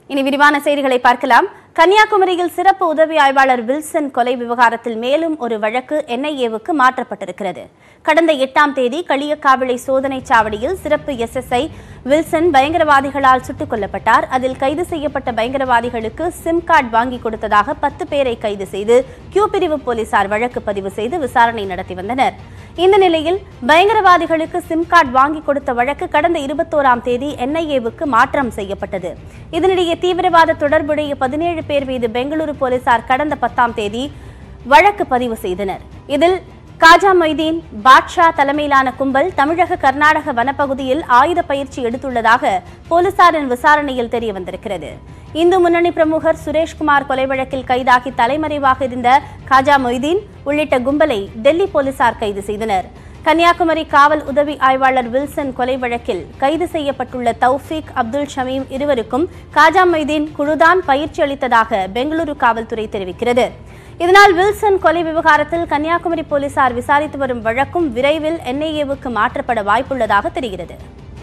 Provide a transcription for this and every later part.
இனி விரிவான செய்திகளை பார்க்கலாம் கன்னியாகுமரியில் சிறப்பு உதவி ஆய்வாளர் வில்சன் கொலை விவகாரத்தில் மேலும் ஒரு வழக்கு என்ஐஏவுக்கு மாற்றப்பட்டிருக்கிறது கடந்த எட்டாம் தேதி களியக்காவிளை சோதனைச் சாவடியில் சிறப்பு எஸ்எஸ்ஐ வில்சன் பயங்கரவாதிகளால் சுட்டுக் கொல்லப்பட்டார் அதில் கைது செய்யப்பட்ட பயங்கரவாதிகளுக்கு சிம் கார்டு வாங்கி கொடுத்ததாக பத்து பேரை கைது செய்து கியூ பிரிவு போலீசார் வழக்கு பதிவு செய்து விசாரணை நடத்தி வந்தனர் இந்த நிலையில் பயங்கரவாதிகளுக்கு சிம் கார்டு வாங்கி கொடுத்த வழக்கு கடந்த இருபத்தோராம் தேதி என்ஐஏவுக்கு மாற்றம் செய்யப்பட்டது இதனிடையே தீவிரவாத தொடர்புடைய பதினேழு பேர் மீது பெங்களூரு போலீசார் கடந்த பத்தாம் தேதி வழக்கு பதிவு செய்தனர் இதில் காஜா மொய்தீன் பாட்ஷா தலைமையிலான கும்பல் தமிழக கர்நாடக வனப்பகுதியில் ஆயுத பயிற்சி எடுத்துள்ளதாக போலீசாரின் விசாரணையில் தெரிய வந்திருக்கிறது இந்து முன்னணி பிரமுகர் சுரேஷ்குமார் கொலை வழக்கில் கைதாகி தலைமறைவாக இருந்த காஜா மொய்தீன் உள்ளிட்ட கும்பலை டெல்லி போலீசார் கைது செய்தனர் கன்னியாகுமரி காவல் உதவி ஆய்வாளர் வில்சன் கொலை வழக்கில் கைது செய்யப்பட்டுள்ள தௌஃபீக் அப்துல் ஷமீம் இருவருக்கும் காஜா மொய்தீன் குழுதான் பயிற்சி அளித்ததாக பெங்களூரு காவல்துறை தெரிவிக்கிறது இதனால் வில்சன் கொலை விவகாரத்தில் கன்னியாகுமரி போலீசார் விசாரித்து வரும் வழக்கும் விரைவில் என்ஐஏவுக்கு மாற்றப்பட வாய்ப்புள்ளதாக தெரிகிறது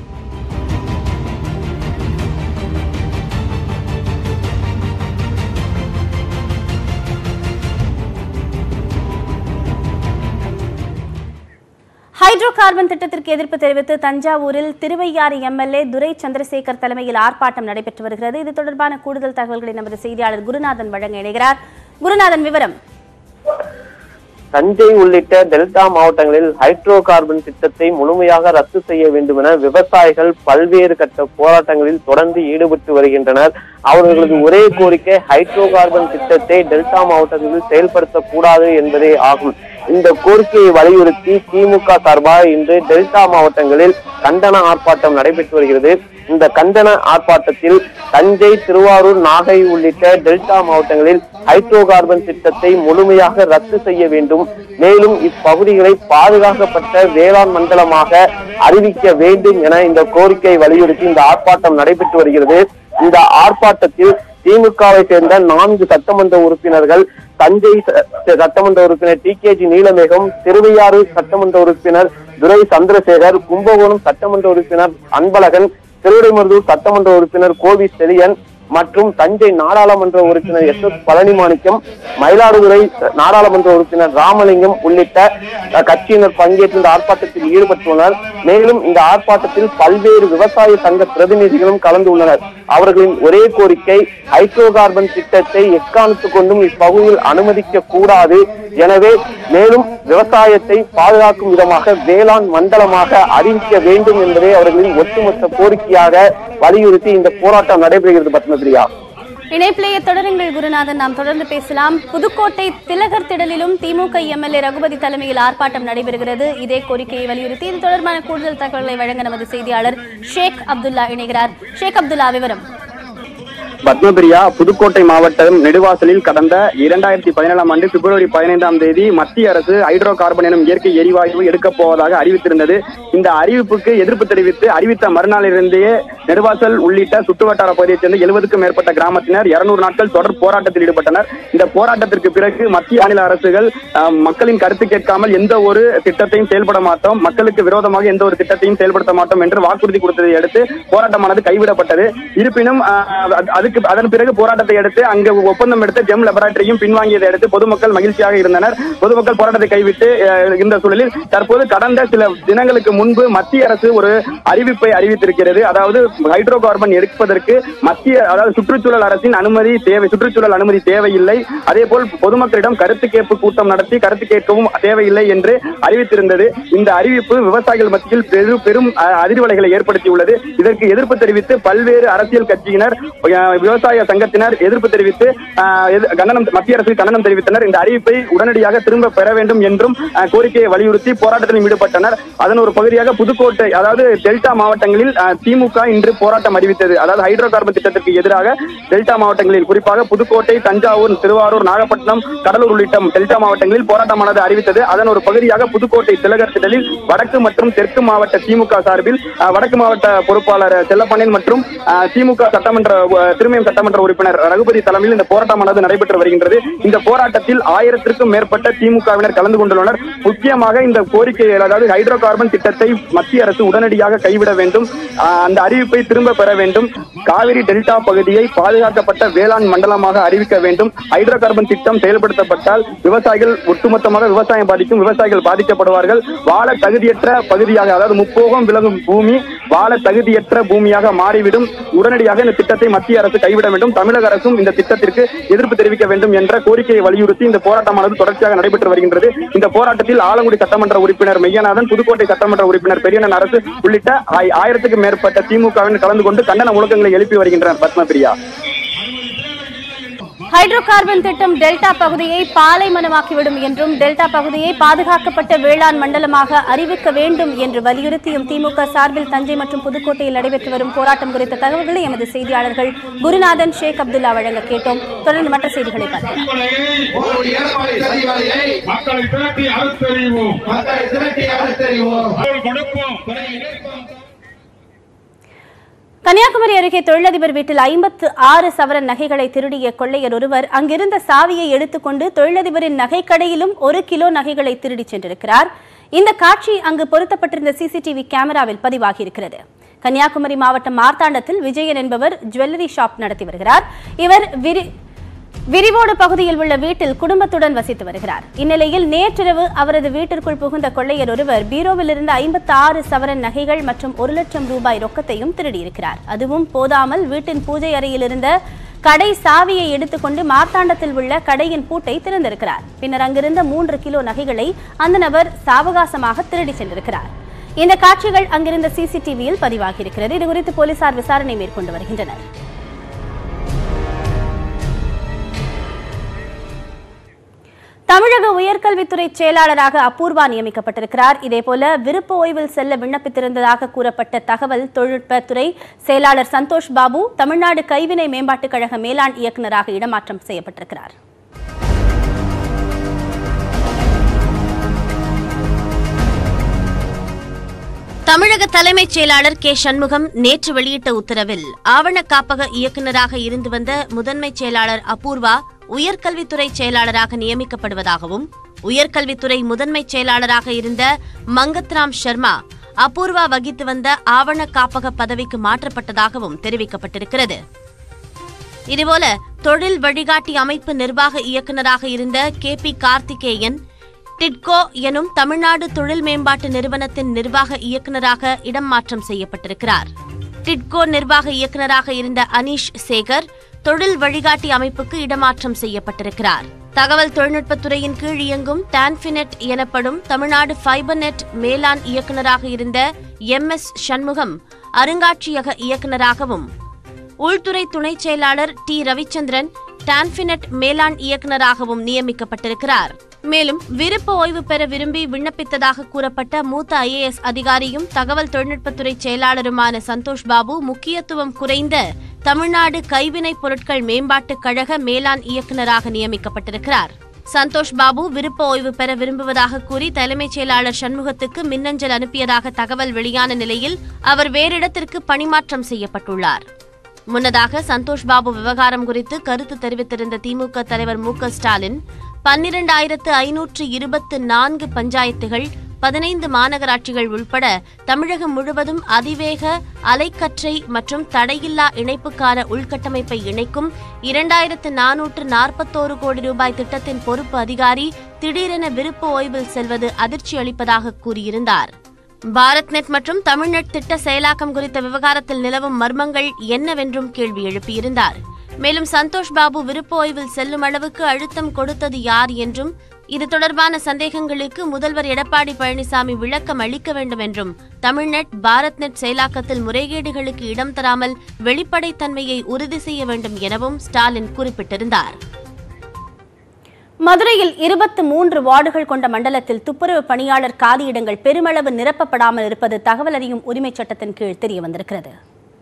ஹைட்ரோ கார்பன் திட்டத்திற்கு எதிர்ப்பு தெரிவித்து தஞ்சாவூரில் திருவையாறு எம்எல்ஏ துரை சந்திரசேகர் தலைமையில் ஆர்ப்பாட்டம் நடைபெற்று வருகிறது இது தொடர்பான கூடுதல் தகவல்களை நமது செய்தியாளர் குருநாதன் வழங்க இணைகிறார் குருநாதன் விவரம் தஞ்சை உள்ளிட்ட டெல்டா மாவட்டங்களில் ஹைட்ரோ கார்பன் திட்டத்தை முழுமையாக ரத்து செய்ய வேண்டும் என விவசாயிகள் பல்வேறு கட்ட போராட்டங்களில் தொடர்ந்து ஈடுபட்டு வருகின்றனர் அவர்களது ஒரே கோரிக்கை ஹைட்ரோ கார்பன் திட்டத்தை டெல்டா மாவட்டங்களில் செயல்படுத்தக்கூடாது என்பதே ஆகும் இந்த கோரிக்கையை வலியுறுத்தி திமுக சார்பாக இன்று டெல்டா மாவட்டங்களில் கண்டன ஆர்ப்பாட்டம் நடைபெற்று வருகிறது இந்த கண்டன ஆர்ப்பாட்டத்தில் தஞ்சை திருவாரூர் நாகை உள்ளிட்ட டெல்டா மாவட்டங்களில் ஹைட்ரோ கார்பன் திட்டத்தை முழுமையாக ரத்து செய்ய வேண்டும் மேலும் இப்பகுதிகளை பாதுகாக்கப்பட்ட வேளாண் மண்டலமாக அறிவிக்க வேண்டும் என இந்த கோரிக்கை வலியுறுத்தி இந்த ஆர்ப்பாட்டம் நடைபெற்று வருகிறது இந்த ஆர்ப்பாட்டத்தில் திமுகவை சேர்ந்த நான்கு சட்டமன்ற உறுப்பினர்கள் தஞ்சை ச- சட்டமன்ற உறுப்பினர் T K G Neelamegam Thiruvaiyaru சட்டமன்ற உறுப்பினர் துரை சந்திரசேகர் கும்பகோணம் சட்டமன்ற உறுப்பினர் அன்பழகன் திருவிடைமருதூர் சட்டமன்ற உறுப்பினர் கோவி செழியன் மற்றும் தஞ்சை நாடாளுமன்ற உறுப்பினர் எஸ் எஸ் பழனிமாணிக்கம் மயிலாடுதுறை நாடாளுமன்ற உறுப்பினர் ராமலிங்கம் உள்ளிட்ட அஹ், கட்சியினர் பங்கேற்று இந்த ஆர்ப்பாட்டத்தில் ஈடுபட்டுள்ளனர் மேலும் இந்த ஆர்ப்பாட்டத்தில் பல்வேறு விவசாய சங்க பிரதிநிதிகளும் கலந்துள்ளனர் அவர்களின் ஒரே கோரிக்கை ஹைட்ரோ கார்பன் திட்டத்தை எக்காரணத்து கொண்டும் இப்பகுதியில் அனுமதிக்க கூடாது எனவே மேலும் விவசாயத்தை பாதுகாக்கும் விதமாக வேளாண் மண்டலமாக அறிவிக்க வேண்டும் என்பதே அவர்களின் ஒட்டுமொத்த கோரிக்கையாக வலியுறுத்தி இந்த போராட்டம் நடைபெறுகிறது பத்மபிரியா இணைப்பிலேயே தொடருங்கள் குருநாதன் நாம் தொடர்ந்து பேசலாம் புதுக்கோட்டை திலகர் திடலிலும் திமுக எம்எல்ஏ ரகுபதி தலைமையில் ஆர்ப்பாட்டம் நடைபெறுகிறது இதே கோரிக்கையை வலியுறுத்தி இது தொடர்பான கூடுதல் தகவல்களை வழங்க நமது செய்தியாளர் ஷேக் அப்துல்லா இணைகிறார் ஷேக் அப்துல்லா விவரம் பத்மபிரியா புதுக்கோட்டை மாவட்டம் நெடுவாசலில் கடந்த இரண்டாயிரத்தி பதினேழாம் ஆண்டு பிப்ரவரி பதினைந்தாம் தேதி மத்திய அரசு ஹைட்ரோ கார்பன் எனும் இயற்கை எரிவாயு எடுக்கப் போவதாக அறிவித்திருந்தது இந்த அறிவிப்புக்கு எதிர்ப்பு தெரிவித்து அறிவித்த மறுநாளிலிருந்தே நெடுவாசல் உள்ளிட்ட சுற்றுவட்டார பகுதியைச் சேர்ந்த எழுபதுக்கும் மேற்பட்ட கிராமத்தினர் இருநூறு நாட்கள் தொடர் போராட்டத்தில் ஈடுபட்டனர் இந்த போராட்டத்திற்கு பிறகு மத்திய மாநில அரசுகள் அஹ், மக்களின் கருத்து கேட்காமல் எந்த ஒரு திட்டத்தையும் செயல்பட மாட்டோம் மக்களுக்கு விரோதமாக எந்த ஒரு திட்டத்தையும் செயல்படுத்த மாட்டோம் என்று வாக்குறுதி கொடுத்ததை அடுத்து போராட்டமானது கைவிடப்பட்டது இருப்பினும் அஹ், அது- அதுக்கு அதன் பிறகு போராட்டத்தை அடுத்து அங்கு ஒப்பந்தம் எடுத்த ஜெம் லெபராட்டரியும் பின்வாங்கியதை அடுத்து பொதுமக்கள் மகிழ்ச்சியாக இருந்தனர் பொதுமக்கள் போராட்டத்தை கைவிட்டு அஹ், இந்த சூழலில் தற்போது கடந்த சில தினங்களுக்கு முன்பு மத்திய அரசு ஒரு அறிவிப்பை அறிவித்திருக்கிறது அதாவது ஹைட்ரோ கார்பன் எடுப்பதற்கு மத்திய அதாவது சுற்றுச்சூழல் அரசின் அனுமதி தேவை சுற்றுச்சூழல் அனுமதி தேவையில்லை அதே போல் பொதுமக்களிடம் கருத்து கேட்பு கூட்டம் நடத்தி கருத்து கேட்கவும் தேவையில்லை என்று அறிவித்திருந்தது இந்த அறிவிப்பு விவசாயிகள் மத்தியில் பெரு பெரும் அஹ், அதிர்வலைகளை ஏற்படுத்தியுள்ளது இதற்கு எதிர்ப்பு தெரிவித்து பல்வேறு அரசியல் கட்சியினர் அஹ், விவசாய சங்கத்தினர் எதிர்ப்பு தெரிவித்து அஹ், எது- கண்டனம் மத்திய அரசுக்கு கண்டனம் தெரிவித்தனர் இந்த அறிவிப்பை உடனடியாக திரும்ப பெற வேண்டும் என்றும் அஹ், கோரிக்கையை வலியுறுத்தி போராட்டத்தில் ஈடுபட்டனர் அதன் ஒரு பகுதியாக புதுக்கோட்டை அதாவது டெல்டா மாவட்டங்களில் அஹ், திமுக இன்று போராட்டம் அறிவித்தது அதாவது ஹைட்ரோ கார்பன் திட்டத்திற்கு எதிராக டெல்டா மாவட்டங்களில் குறிப்பாக புதுக்கோட்டை தஞ்சாவூர் திருவாரூர் நாகப்பட்டினம் கடலூர் உள்ளிட்ட டெல்டா மாவட்டங்களில் போராட்டமானது அறிவித்தது அதன் ஒரு பகுதியாக புதுக்கோட்டை திலகர் திடலில் வடக்கு மற்றும் தெற்கு மாவட்ட திமுக சார்பில் அஹ், வடக்கு மாவட்ட பொறுப்பாளர் செல்லப்பாண்டியன் மற்றும் அஹ், திமுக சட்டமன்ற அஹ், திருமதி ஒற்றுமை சட்டமன்ற உறுப்பினர் ரகுபதி தலைமையில் இந்த போராட்டமானது நடைபெற்று வருகின்றது இந்த போராட்டத்தில் ஆயிரத்திற்கும் மேற்பட்ட திமுகவினர் கலந்து கொண்டுள்ளனர் முக்கியமாக இந்த கோரிக்கை அதாவது ஹைட்ரோ கார்பன் திட்டத்தை மத்திய அரசு உடனடியாக கைவிட வேண்டும் ஆஹ் அந்த அறிவிப்பை திரும்ப பெற வேண்டும் காவிரி டெல்டா பகுதியை பாதுகாக்கப்பட்ட வேளாண் மண்டலமாக அறிவிக்க வேண்டும் ஹைட்ரோ கார்பன் திட்டம் செயல்படுத்தப்பட்டால் விவசாயிகள் ஒட்டுமொத்தமாக விவசாயம் பாதிக்கும் விவசாயிகள் பாதிக்கப்படுவார்கள் வாழ தகுதியற்ற பகுதியாக அதாவது முப்போகம் விளங்கும் பூமி வாழ தகுதியற்ற பூமியாக மாறிவிடும் உடனடியாக இந்த திட்டத்தை மத்திய அரசு கைவிட வேண்டும் தமிழக அரசும் இந்த திட்டத்திற்கு எதிர்ப்பு தெரிவிக்க வேண்டும் என்ற கோரிக்கையை வலியுறுத்தி இந்த போராட்டமானது தொடர்ச்சியாக நடைபெற்று வருகின்றது இந்த போராட்டத்தில் ஆலங்குடி சட்டமன்ற உறுப்பினர் மெய்யநாதன் புதுக்கோட்டை சட்டமன்ற உறுப்பினர் பெரியண்ணன் அரசு உள்ளிட்ட ஆய்- ஆயிரத்துக்கும் மேற்பட்ட திமுகவினர் கலந்து கொண்டு கண்டன முழக்கங்களை எழுப்பி வருகின்றனர் பத்மபிரியா ஹைட்ரோ கார்பன் திட்டம் டெல்டா பகுதியை பாலைவனமாக்கிவிடும் என்றும் டெல்டா பகுதியை பாதுகாக்கப்பட்ட வேளாண் மண்டலமாக அறிவிக்க வேண்டும் என்று வலியுறுத்தியும் திமுக சார்பில் தஞ்சை மற்றும் புதுக்கோட்டையில் நடைபெற்று வரும் போராட்டம் குறித்த தகவல்களை எமது செய்தியாளர்கள் குருநாதன் ஷேக் அப்துல்லா வழங்க கேட்டோம் தொடர்ந்து மற்ற செய்திகளை பார்க்கலாம் ஒரு எடப்பாடி சதிவாதியை மக்களை திரட்டி அறுத்தறிவோம் மக்களை திரட்டி அறுத்தறிவோம் கொடுப்போம் கன்னியாகுமரி அருகே தொழிலதிபர் வீட்டில் ஐம்பத்து ஆறு சவரன் நகைகளை திருடிய கொள்ளையர் ஒருவர் அங்கிருந்த சாவியை எடுத்துக்கொண்டு தொழிலதிபரின் நகைக்கடையிலும் ஒரு கிலோ நகைகளை திருடிச் சென்றிருக்கிறார் இந்த காட்சி அங்கு பொருத்தப்பட்டிருந்த சிசிடிவி கேமராவில் பதிவாகியிருக்கிறது கன்னியாகுமரி மாவட்டம் மார்த்தாண்டத்தில் விஜயன் என்பவர் ஜுவல்லரி ஷாப் நடத்தி வருகிறார் இவர் விரி விரிவோடு பகுதியில் உள்ள வீட்டில் குடும்பத்துடன் வசித்து வருகிறார் இந்நிலையில் நேற்றிரவு அவரது வீட்டிற்குள் புகுந்த கொள்ளையர் ஒருவர் பீரோவில் இருந்து ஐம்பத்தி ஆறு சவரன் நகைகள் மற்றும் ஒரு லட்சம் ரூபாய் ரொக்கத்தையும் திருடியிருக்கிறார் அதுவும் போதாமல் வீட்டின் பூஜை அறையில் இருந்த கடை சாவியை எடுத்துக்கொண்டு மார்த்தாண்டத்தில் உள்ள கடையின் பூட்டை திறந்திருக்கிறார் பின்னர் அங்கிருந்த மூன்று கிலோ நகைகளை அந்த நபர் சாவகாசமாக திருடி சென்றிருக்கிறார் இந்த காட்சிகள் அங்கிருந்த சிசிடிவியில் பதிவாகியிருக்கிறது இதுகுறித்து போலீசார் விசாரணை மேற்கொண்டு வருகின்றனர் தமிழக உயர்கல்வித்துறை செயலாளராக அபூர்வா நியமிக்கப்பட்டிருக்கிறார் இதேபோல விருப்ப ஓய்வில் செல்ல விண்ணப்பித்திருந்ததாக கூறப்பட்ட தகவல் தொழில்நுட்பத்துறை செயலாளர் சந்தோஷ் பாபு தமிழ்நாடு கைவினை மேம்பாட்டுக் கழக மேலாண் இயக்குநராக இடமாற்றம் செய்யப்பட்டிருக்கிறார் தமிழக தலைமைச் செயலாளர் கே சண்முகம் நேற்று வெளியிட்ட உத்தரவில் ஆவண காப்பக இயக்குநராக இருந்து வந்த முதன்மைச் செயலாளர் அபூர்வா உயர்கல்வித்துறை செயலாளராக நியமிக்கப்படுவதாகவும் உயர்கல்வித்துறை முதன்மைச் செயலாளராக இருந்த மங்கத்ராம் சர்மா அபூர்வா வகித்து வந்த ஆவண காப்பக பதவிக்கு மாற்றப்பட்டதாகவும் தெரிவிக்கப்பட்டிருக்கிறது இதுபோல தொழில் வழிகாட்டி அமைப்பு நிர்வாக இயக்குநராக இருந்த கே பி கார்த்திகேயன் டிட்கோ எனும் தமிழ்நாடு தொழில் மேம்பாட்டு நிறுவனத்தின் நிர்வாக இயக்குநராக இடம் மாற்றம் செய்யப்பட்டிருக்கிறார் டிட்கோ நிர்வாக இயக்குநராக இருந்த அனீஷ் சேகர் தொழில் வழிகாட்டி அமைப்புக்கு இடமாற்றம் செய்யப்பட்டிருக்கிறார் தகவல் தொழில்நுட்பத்துறையின் கீழ் இயங்கும் டான்பினெட் எனப்படும் தமிழ்நாடு ஃபைபர் நெட் மேலாண் இயக்குநராக இருந்த எம் எஸ் சண்முகம் அருங்காட்சியக இயக்குநராகவும் உள்துறை துணைச் செயலாளர் டி ரவிச்சந்திரன் டான்பினெட் மேலாண் இயக்குநராகவும் நியமிக்கப்பட்டிருக்கிறார் மேலும் விருப்ப ஓய்வு பெற விரும்பி விண்ணப்பித்ததாக கூறப்பட்ட மூத்த ஐஏஎஸ் அதிகாரியும் தகவல் தொழில்நுட்பத்துறை செயலாளருமான சந்தோஷ் பாபு முக்கியத்துவம் குறைந்த தமிழ்நாடு கைவினைப் பொருட்கள் மேம்பாட்டுக் கழக மேலாண் இயக்குநராக நியமிக்கப்பட்டிருக்கிறார் சந்தோஷ் பாபு விருப்ப ஓய்வு பெற விரும்புவதாக கூறி தலைமைச் செயலாளர் சண்முகத்துக்கு மின்னஞ்சல் அனுப்பியதாக தகவல் வெளியான நிலையில் அவர் வேறிடத்திற்கு பணிமாற்றம் செய்யப்பட்டுள்ளார் முன்னதாக சந்தோஷ் பாபு விவகாரம் குறித்து கருத்து தெரிவித்திருந்த திமுக தலைவர் மு க ஸ்டாலின் பன்னிரண்டாயிரத்து ஐநூற்று இருபத்து நான்கு பஞ்சாயத்துகள் பதினைந்து மாநகராட்சிகள் உள்பட தமிழகம் முழுவதும் அதிவேக அலைக்கற்றை மற்றும் தடையில்லா இணைப்புக்கான உள்கட்டமைப்பை இணைக்கும் இரண்டாயிரத்து நானூற்று நாற்பத்தோரு கோடி ரூபாய் திட்டத்தின் பொறுப்பு அதிகாரி திடீரென விருப்ப ஓய்வில் செல்வது அதிர்ச்சி அளிப்பதாக கூறியிருந்தார் பாரத் நெட் மற்றும் தமிழ்நெட் திட்ட செயலாக்கம் குறித்த விவகாரத்தில் நிலவும் மர்மங்கள் என்னவென்றும் கேள்வி எழுப்பியிருந்தார் மேலும் சந்தோஷ் பாபு விருப்ப ஓய்வில் செல்லும் அளவுக்கு அழுத்தம் கொடுத்தது யார் என்றும் இது தொடர்பான சந்தேகங்களுக்கு முதல்வர் எடப்பாடி பழனிசாமி விளக்கம் அளிக்க வேண்டும் என்றும் தமிழ்நெட் பாரத் நெட் செயலாக்கத்தில் முறைகேடுகளுக்கு இடம் தராமல் வெளிப்படைத்தன்மையை உறுதி செய்ய வேண்டும் எனவும் ஸ்டாலின் குறிப்பிட்டிருந்தார் மதுரையில் இருபத்து மூன்று வார்டுகள் கொண்ட மண்டலத்தில் துப்புரவு பணியாளர் காலியிடங்கள் பெருமளவு நிரப்பப்படாமல் இருப்பது தகவல் அறியும் உரிமைச் சட்டத்தின் கீழ் தெரிய வந்திருக்கிறது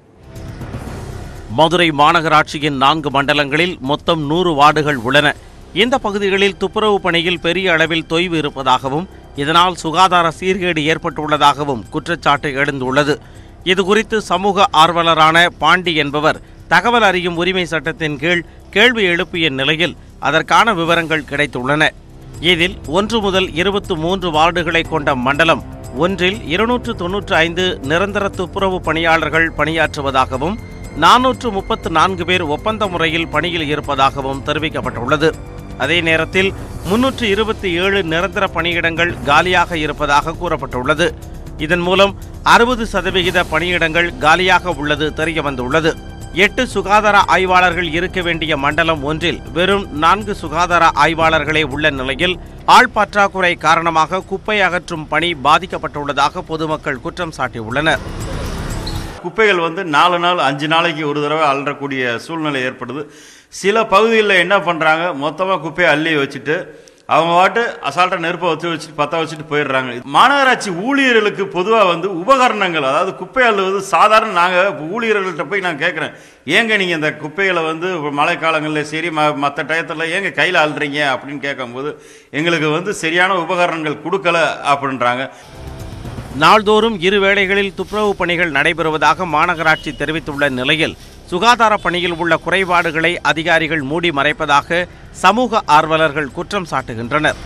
மதுரை மாநகராட்சியின் நான்கு மண்டலங்களில் மொத்தம் நூறு வார்டுகள் உள்ளன இந்த பகுதிகளில் துப்புரவு பணியில் பெரிய அளவில் தொய்வு இருப்பதாகவும் இதனால் சுகாதார சீர்கேடு ஏற்பட்டுள்ளதாகவும் குற்றச்சாட்டு எழுந்துள்ளது இதுகுறித்து சமூக ஆர்வலரான பாண்டி என்பவர் தகவல் அறியும் உரிமை சட்டத்தின் கீழ் கேள்வி எழுப்பிய நிலையில் அதற்கான விவரங்கள் கிடைத்துள்ளன இதில் ஒன்று முதல் இருபத்து மூன்று வார்டுகளை கொண்ட மண்டலம் ஒன்றில் இருநூற்று தொன்னூற்று ஐந்து நிரந்தர துப்புரவு பணியாளர்கள் பணியாற்றுவதாகவும் நானூற்று முப்பத்து நான்கு பேர் ஒப்பந்த முறையில் பணியில் இருப்பதாகவும் தெரிவிக்கப்பட்டுள்ளது அதே நேரத்தில் முன்னூற்று இருபத்தி ஏழு நிரந்தர பணியிடங்கள் காலியாக இருப்பதாக கூறப்பட்டுள்ளது இதன் மூலம் அறுபது சதவிகித பணியிடங்கள் காலியாக உள்ளது தெரியவந்துள்ளது எட்டு சுகாதார ஆய்வாளர்கள் இருக்க வேண்டிய மண்டலம் ஒன்றில் வெறும் நான்கு சுகாதார ஆய்வாளர்களே உள்ள நிலையில் ஆள் பற்றாக்குறை காரணமாக குப்பை அகற்றும் பணி பாதிக்கப்பட்டுள்ளதாக பொதுமக்கள் குற்றம் சாட்டியுள்ளனர் குப்பைகள் வந்து நாலு நாள் அஞ்சு நாளைக்கு ஒரு தடவை அள்ளக்கூடிய சூழ்நிலை ஏற்படுது சில பகுதிகளில் என்ன பண்ணுறாங்க மொத்தமாக குப்பையை அள்ளி வச்சுட்டு அவங்க பாட்டு அசால்ட்டாக நெருப்பை வச்சு வச்சுட்டு பற்ற வச்சுட்டு போயிடுறாங்க மாநகராட்சி ஊழியர்களுக்கு பொதுவாக வந்து உபகரணங்கள் அதாவது குப்பை அள்ளுவது சாதாரண நாங்கள் ஊழியர்கள்ட்ட போய் நான் கேட்குறேன் ஏங்க நீங்கள் இந்த குப்பைகளை வந்து மழை காலங்களில் சரி ம மற்ற டயத்தில் ஏங்க கையில் அள்ளுறீங்க அப்படின்னு கேட்கும்போது எங்களுக்கு வந்து சரியான உபகரணங்கள் கொடுக்கல அப்படின்றாங்க நாள்தோறும் இரு வேளைகளில் துப்புரவு பணிகள் நடைபெறுவதாக மாநகராட்சி தெரிவித்துள்ள நிலையில் சுகாதார பணியில் உள்ள குறைபாடுகளை அதிகாரிகள் மூடி மறைப்பதாக சமூக ஆர்வலர்கள் குற்றம் சாட்டுகின்றனர்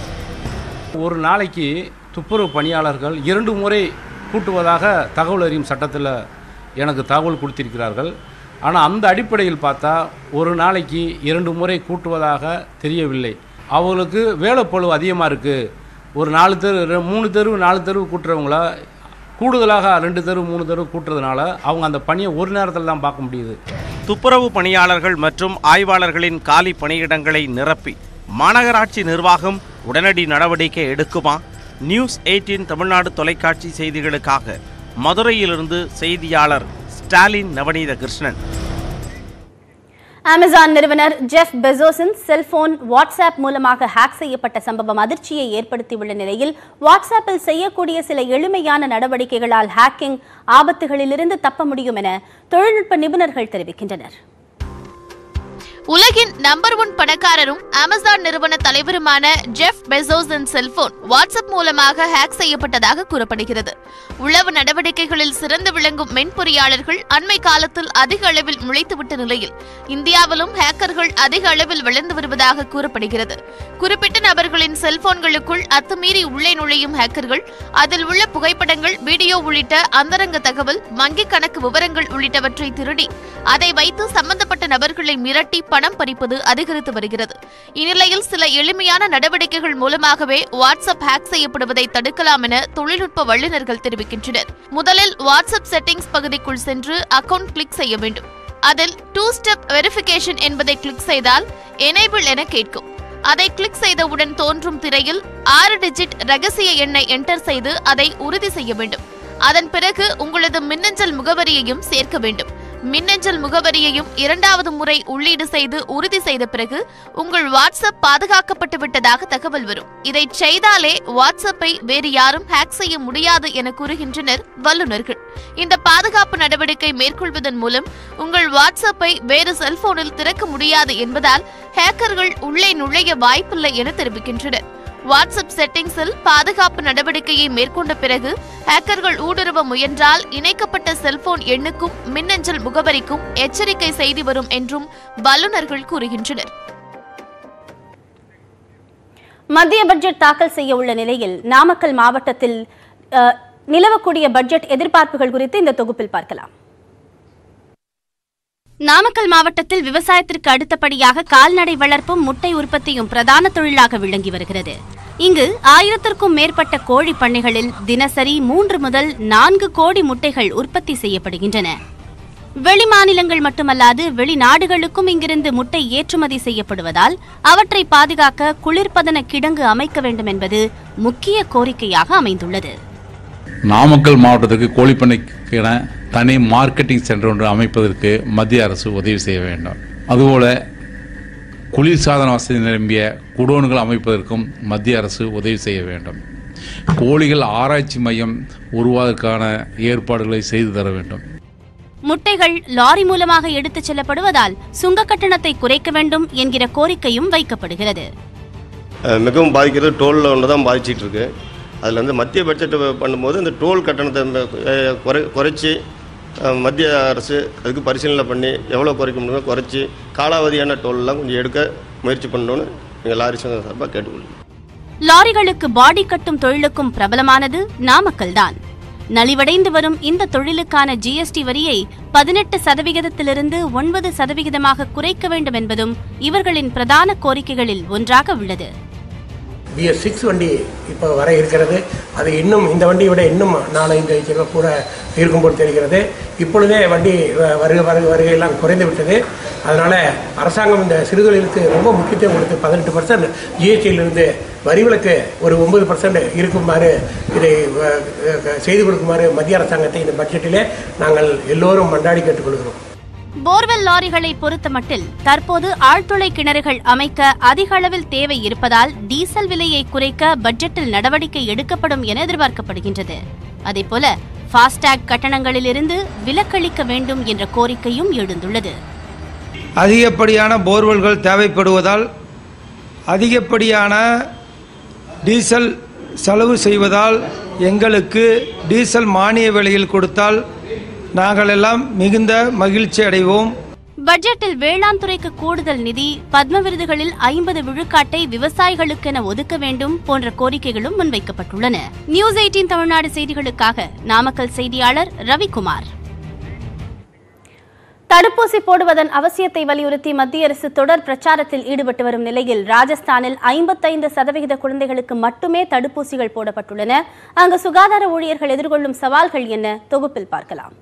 ஒரு நாளைக்கு துப்புரவு பணியாளர்கள் இரண்டு முறை கூட்டுவதாக தகவல் அறியும் சட்டத்தில் எனக்கு தகவல் கொடுத்திருக்கிறார்கள் ஆனால் அந்த அடிப்படையில் பார்த்தா ஒரு நாளைக்கு இரண்டு முறை கூட்டுவதாக தெரியவில்லை அவங்களுக்கு வேலைப்பளு அதிகமாக இருக்குது ஒரு நாலு தெரு ரெ- மூணு தெரு நாலு தெரு கூட்டுறவங்கள கூடுதலாக ரெண்டு தெரு மூணு தெரு கூட்டுறதுனால அவங்க அந்த பணியை ஒரு நேரத்தில் தான் பார்க்க முடியுது துப்புரவு பணியாளர்கள் மற்றும் ஆய்வாளர்களின் காலி பணியிடங்களை நிரப்பி மாநகராட்சி நிர்வாகம் உடனடி நடவடிக்கை எடுக்குமா நியூஸ் 18 தமிழ்நாடு தொலைக்காட்சி செய்திகளுக்காக மதுரையிலிருந்து செய்தியாளர் ஸ்டாலின் நவநீத கிருஷ்ணன் அமேசான் நிறுவனர் ஜெஃப் பெசோஸின் செல்போன் வாட்ஸ்அப் மூலமாக ஹேக் செய்யப்பட்ட சம்பவம் அதிர்ச்சியை ஏற்படுத்தியுள்ள நிலையில் வாட்ஸ்அப்பில் செய்யக்கூடிய சில எளிமையான நடவடிக்கைகளால் ஹேக்கிங் ஆபத்துகளிலிருந்து தப்ப முடியும் என தொழில்நுட்ப நிபுணர்கள் தெரிவிக்கின்றனர் உலகின் நம்பர் ஒன் பணக்காரரும் அமேசான் நிறுவன தலைவருமான ஜெஃப் பெசோஸின் செல்போன் வாட்ஸ்அப் மூலமாக ஹேக் செய்யப்பட்டதாக கூறப்படுகிறது உளவு நடவடிக்கைகளில் சிறந்து விளங்கும் மென்பொறியாளர்கள் அண்மை காலத்தில் அதிக அளவில் முளைத்துவிட்ட நிலையில் இந்தியாவிலும் ஹேக்கர்கள் அதிக அளவில் வளர்ந்து வருவதாக கூறப்படுகிறது குறிப்பிட்ட நபர்களின் செல்போன்களுக்குள் அத்துமீறி உள்ளே நுழையும் ஹேக்கர்கள் அதில் உள்ள புகைப்படங்கள் வீடியோ உள்ளிட்ட அந்தரங்க தகவல் வங்கிக் கணக்கு விவரங்கள் உள்ளிட்டவற்றை திருடி அதை வைத்து சம்பந்தப்பட்ட நபர்களை மிரட்டி பணம் பறிப்பது அதிகரித்து வருகிறது இந்நிலையில் சில எளிமையான நடவடிக்கைகள் மூலமாகவே வாட்ஸ்அப் ஹேக் செய்யப்படுவதை தடுக்கலாம் என தொழில்நுட்ப வல்லுநர்கள் தெரிவிக்கின்றனர் முதலில் வாட்ஸ்அப் செட்டிங்ஸ் பகுதிக்குள் சென்று அக்கவுண்ட் கிளிக் செய்ய வேண்டும் அதில் டூ ஸ்டெப் வெரிஃபிகேஷன் என்பதை கிளிக் செய்தால் எனேபிள் என கேட்கும் அதை கிளிக் செய்தவுடன் தோன்றும் திரையில் ஆறு டிஜிட் ரகசிய எண்ணை என்டர் செய்து அதை உறுதி செய்ய வேண்டும் அதன் பிறகு உங்களது மின்னஞ்சல் முகவரியையும் சேர்க்க வேண்டும் மின்னஞ்சல் முகவரியையும் இரண்டாவது முறை உள்ளீடு செய்து உறுதி செய்த பிறகு உங்கள் வாட்ஸ்அப் பாதுகாக்கப்பட்டு விட்டதாக தகவல் வரும் இதை செய்தாலே வாட்ஸ்அப்பை வேறு யாரும் ஹேக் செய்ய முடியாது என கூறுகின்றனர் வல்லுநர்கள் இந்த பாதுகாப்பு நடவடிக்கை மேற்கொள்வதன் மூலம் உங்கள் வாட்ஸ்அப்பை வேறு செல்போனில் திறக்க முடியாது என்பதால் ஹேக்கர்கள் உள்ளே நுழைய வாய்ப்பில்லை என தெரிவிக்கின்றனர் வாட்ஸ்அப் செட்டிங்ஸில் பாதுகாப்பு நடவடிக்கையை மேற்கொண்ட பிறகு ஹேக்கர்கள் ஊடுருவ முயன்றால் இணைக்கப்பட்ட செல்போன் எண்ணுக்கும் மின்னஞ்சல் முகவரிக்கும் எச்சரிக்கை செய்தி வரும் என்றும் வல்லுநர்கள் கூறுகின்றனர் மத்திய பட்ஜெட் தாக்கல் செய்ய உள்ள நிலையில் நாமக்கல் மாவட்டத்தில் அஹ், நிலவக்கூடிய பட்ஜெட் எதிர்பார்ப்புகள் குறித்து இந்த தொகுப்பில் பார்க்கலாம் நாமக்கல் மாவட்டத்தில் விவசாயத்திற்கு அடுத்தபடியாக கால்நடை வளர்ப்பும் முட்டை உற்பத்தியும் பிரதான தொழிலாக விளங்கி வருகிறது இங்கு ஆயிரத்திற்கும் மேற்பட்ட கோழி பண்ணைகளில் தினசரி மூன்று முதல் நான்கு கோடி முட்டைகள் உற்பத்தி செய்யப்படுகின்றன வெளிமாநிலங்கள் மட்டுமல்லாது வெளிநாடுகளுக்கும் இங்கிருந்து முட்டை ஏற்றுமதி செய்யப்படுவதால் அவற்றை பாதுகாக்க குளிர்பதன கிடங்கு அமைக்க வேண்டும் என்பது முக்கிய கோரிக்கையாக அமைந்துள்ளது நாமக்கல் மாவட்டத்துக்கு கோழிப்பண்ணைக்கென தனி மார்க்கெட்டிங் சென்டர் ஒன்று அமைப்பதற்கு மத்திய அரசு உதவி செய்ய வேண்டும் அதுபோல குளிர்சாதன வசதி நிரம்பிய குடோன்கள் அமைப்பதற்கும் மத்திய அரசு உதவி செய்ய வேண்டும் கோழிகள் ஆராய்ச்சி மையம் உருவாவதற்கான ஏற்பாடுகளை செய்து தர வேண்டும் முட்டைகள் லாரி மூலமாக எடுத்துச் செல்லப்படுவதால் சுங்க கட்டணத்தை குறைக்க வேண்டும் என்கிற கோரிக்கையும் வைக்கப்படுகிறது அஹ் மிகவும் பாதிக்கிறது டோலில் ஒன்று தான் பாதிச்சிட்டு இருக்கு அதில் வந்து மத்திய பட்ஜெட் பண்ணும்போது இந்த டோல் கட்டணத்தை ம- அஹ் குறை குறைச்சி அஹ், மத்திய அரசு அதுக்கு பரிசீலனை பண்ணி எவ்வளோ குறைக்க முடியுமோ குறைச்சி காலாவதியான டோல்லாம் கொஞ்சம் எடுக்க முயற்சி பண்ணணும்னு எங்கள் லாரி சங்கம் சார்பாக கேட்டுக்கொள்கிறோம் லாரிகளுக்கு பாடி கட்டும் தொழிலுக்கும் பிரபலமானது நாமக்கல்தான் நலிவடைந்து வரும் இந்த தொழிலுக்கான ஜிஎஸ்டி வரியை பதினெட்டு சதவிகிதத்திலிருந்து ஒன்பது சதவிகிதமாக குறைக்க வேண்டும் என்பதும் இவர்களின் பிரதான கோரிக்கைகளில் ஒன்றாக உள்ளது பிஎஸ் சிக்ஸ் வண்டி இப்போ வர இருக்கிறது அது இன்னும் இந்த வண்டியை விட இன்னும் நாலஞ்சு கிலோ கூட இருக்கும் போல் தெரிகிறது இப்பொழுதே வண்டி வ- வருகை வருகை வருகையெல்லாம் குறைந்து விட்டது அதனால் அரசாங்கம் இந்த சிறுதொழிலுக்கு ரொம்ப முக்கியத்துவம் கொடுத்து பதினெட்டு பர்சன்ட் ஜிஎஸ்டியிலிருந்து வரிவிலக்கு ஒரு ஒன்பது பர்சன்ட் இருக்குமாறு இதை வ- அஹ் செய்து கொடுக்குமாறு மத்திய அரசாங்கத்தை இந்த பட்ஜெட்டிலே நாங்கள் எல்லோரும் மன்றாடி கேட்டுக்கொள்கிறோம் போர்வெல் லாரிகளை பொறுத்தமட்டில் தற்போது ஆழ்துளை கிணறுகள் அமைக்க அதிக அளவில் தேவை இருப்பதால் டீசல் விலையை குறைக்க பட்ஜெட்டில் நடவடிக்கை எடுக்கப்படும் என எதிர்பார்க்கப்படுகின்றது அதேபோல ஃபாஸ்டேக் கட்டணங்களிலிருந்து விலக்களிக்க வேண்டும் என்ற கோரிக்கையும் எழுந்துள்ளது அதிகப்படியான போர்வெல்கள் தேவைப்படுவதால் அதிகப்படியான டீசல் செலவு செய்வதால் எங்களுக்கு டீசல் மானிய விலையில் கொடுத்தால் நாங்கள் எல்லாம் மிகுந்த மகிழ்ச்சி அடைவோம் பட்ஜெட்டில் வேளாண் துறைக்கு கூடுதல் நிதி பத்ம விருதுகளில் ஐம்பது விழுக்காட்டை விவசாயிகளுக்கென ஒதுக்க வேண்டும் போன்ற கோரிக்கைகளும் முன்வைக்கப்பட்டுள்ளன நியூஸ் எயிட்டீன் தமிழ்நாடு செய்திகளுக்காக நாமக்கல் செய்தியாளர் ரவிக்குமார் தடுப்பூசி போடுவதன் அவசியத்தை வலியுறுத்தி மத்திய அரசு தொடர் பிரச்சாரத்தில் ஈடுபட்டு வரும் நிலையில் ராஜஸ்தானில் ஐம்பத்தைந்து சதவிகித குழந்தைகளுக்கு மட்டுமே தடுப்பூசிகள் போடப்பட்டுள்ளன அங்கு சுகாதார ஊழியர்கள் எதிர்கொள்ளும் சவால்கள் என்ன தொகுப்பில் பார்க்கலாம்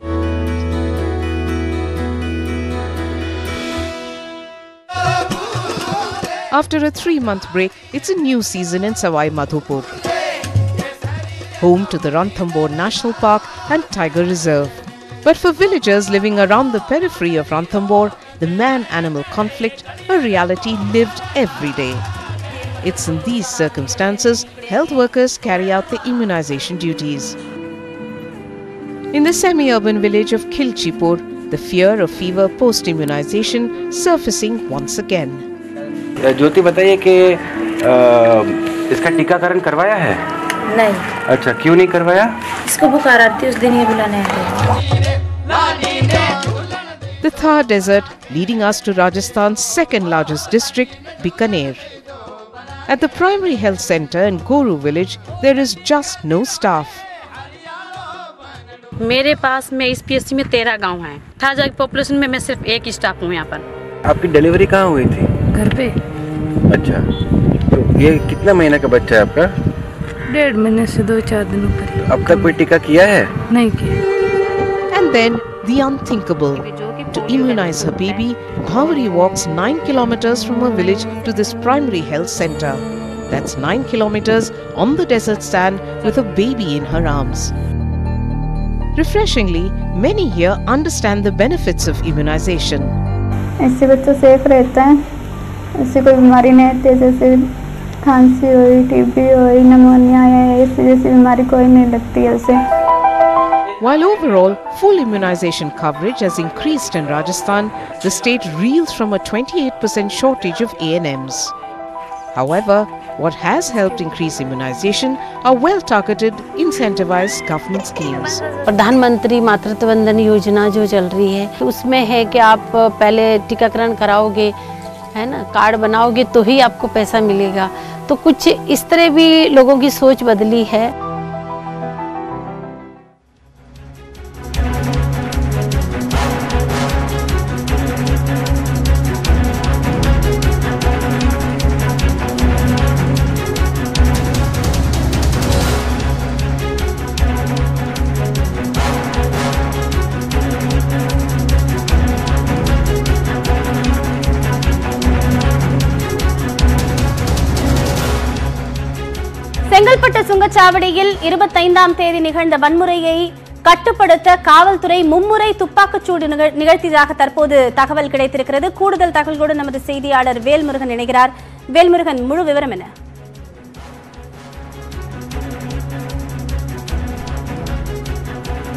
After a three month break, it's a new season in Savai Madhopur. Home to the Ranthambore National Park and Tiger Reserve. But for villagers living around the periphery of Ranthambore, the man animal conflict, a reality lived every day. It's in these circumstances health workers carry out their immunization duties. In the semi urban village of Khilchipur, the fear of fever post immunization surfacing once again. ज्योति बताइए कि अ, इसका टीकाकरण करवाया है नहीं अच्छा क्यों नहीं करवाया इसको बुखार आती है उस दिन ये बुलाने आते The Thar Desert leading us to Rajasthan's second largest district, Bikaner. At the primary health center in Goru village, there is just no staff. मेरे पास में इस पीएससी में तेरह गांव हैं अठारह हजार की पॉपुलेशन में मैं सिर्फ एक ही स्टाफ हूँ यहाँ पर आपकी डिलीवरी कहाँ हुई थी घर पे अच्छा तो ये कितना महीना का बच्चा है आपका डेढ़ महीने से दो चार दिनों पर अब तक कोई टीका किया है नहीं किया And then the unthinkable. To immunize her baby, Bhavari walks 9 kilometers from her village to this primary health center. That's 9 kilometers on the desert sand with a baby in her arms. Refreshingly, many here understand the benefits of immunization. इससे बच्चा safe रहता है इससे कोई बीमारी नहीं आती है जैसे खांसी हुई टीबी हुई नमोनिया या इस जैसी बीमारी कोई नहीं लगती है उसे While overall full immunization coverage has increased in Rajasthan, the state reels from a 28% shortage of ANMs. However, what has helped increase immunization are well targeted, incentivized government schemes. प्रधानमंत्री मातृत्व वंदन योजना जो चल रही है उसमें है कि आप पहले टीकाकरण कराओगे है ना कार्ड बनाओगे तो ही आपको पैसा मिलेगा तो कुछ इस तरह भी लोगों की सोच बदली है செங்கல்பட்டு சுங்கச்சாவடியில் இருபத்தைந்தாம் தேதி நிகழ்ந்த வன்முறையை கட்டுப்படுத்த காவல்துறை மும்முறை துப்பாக்கிச்சூடு நிகழ்- நிகழ்த்தியதாக தற்போது தகவல் கிடைத்திருக்கிறது கூடுதல் தகவல்களோடு நமது செய்தியாளர் வேல்முருகன் இணைகிறார் வேல்முருகன் முழு விவரம் என்ன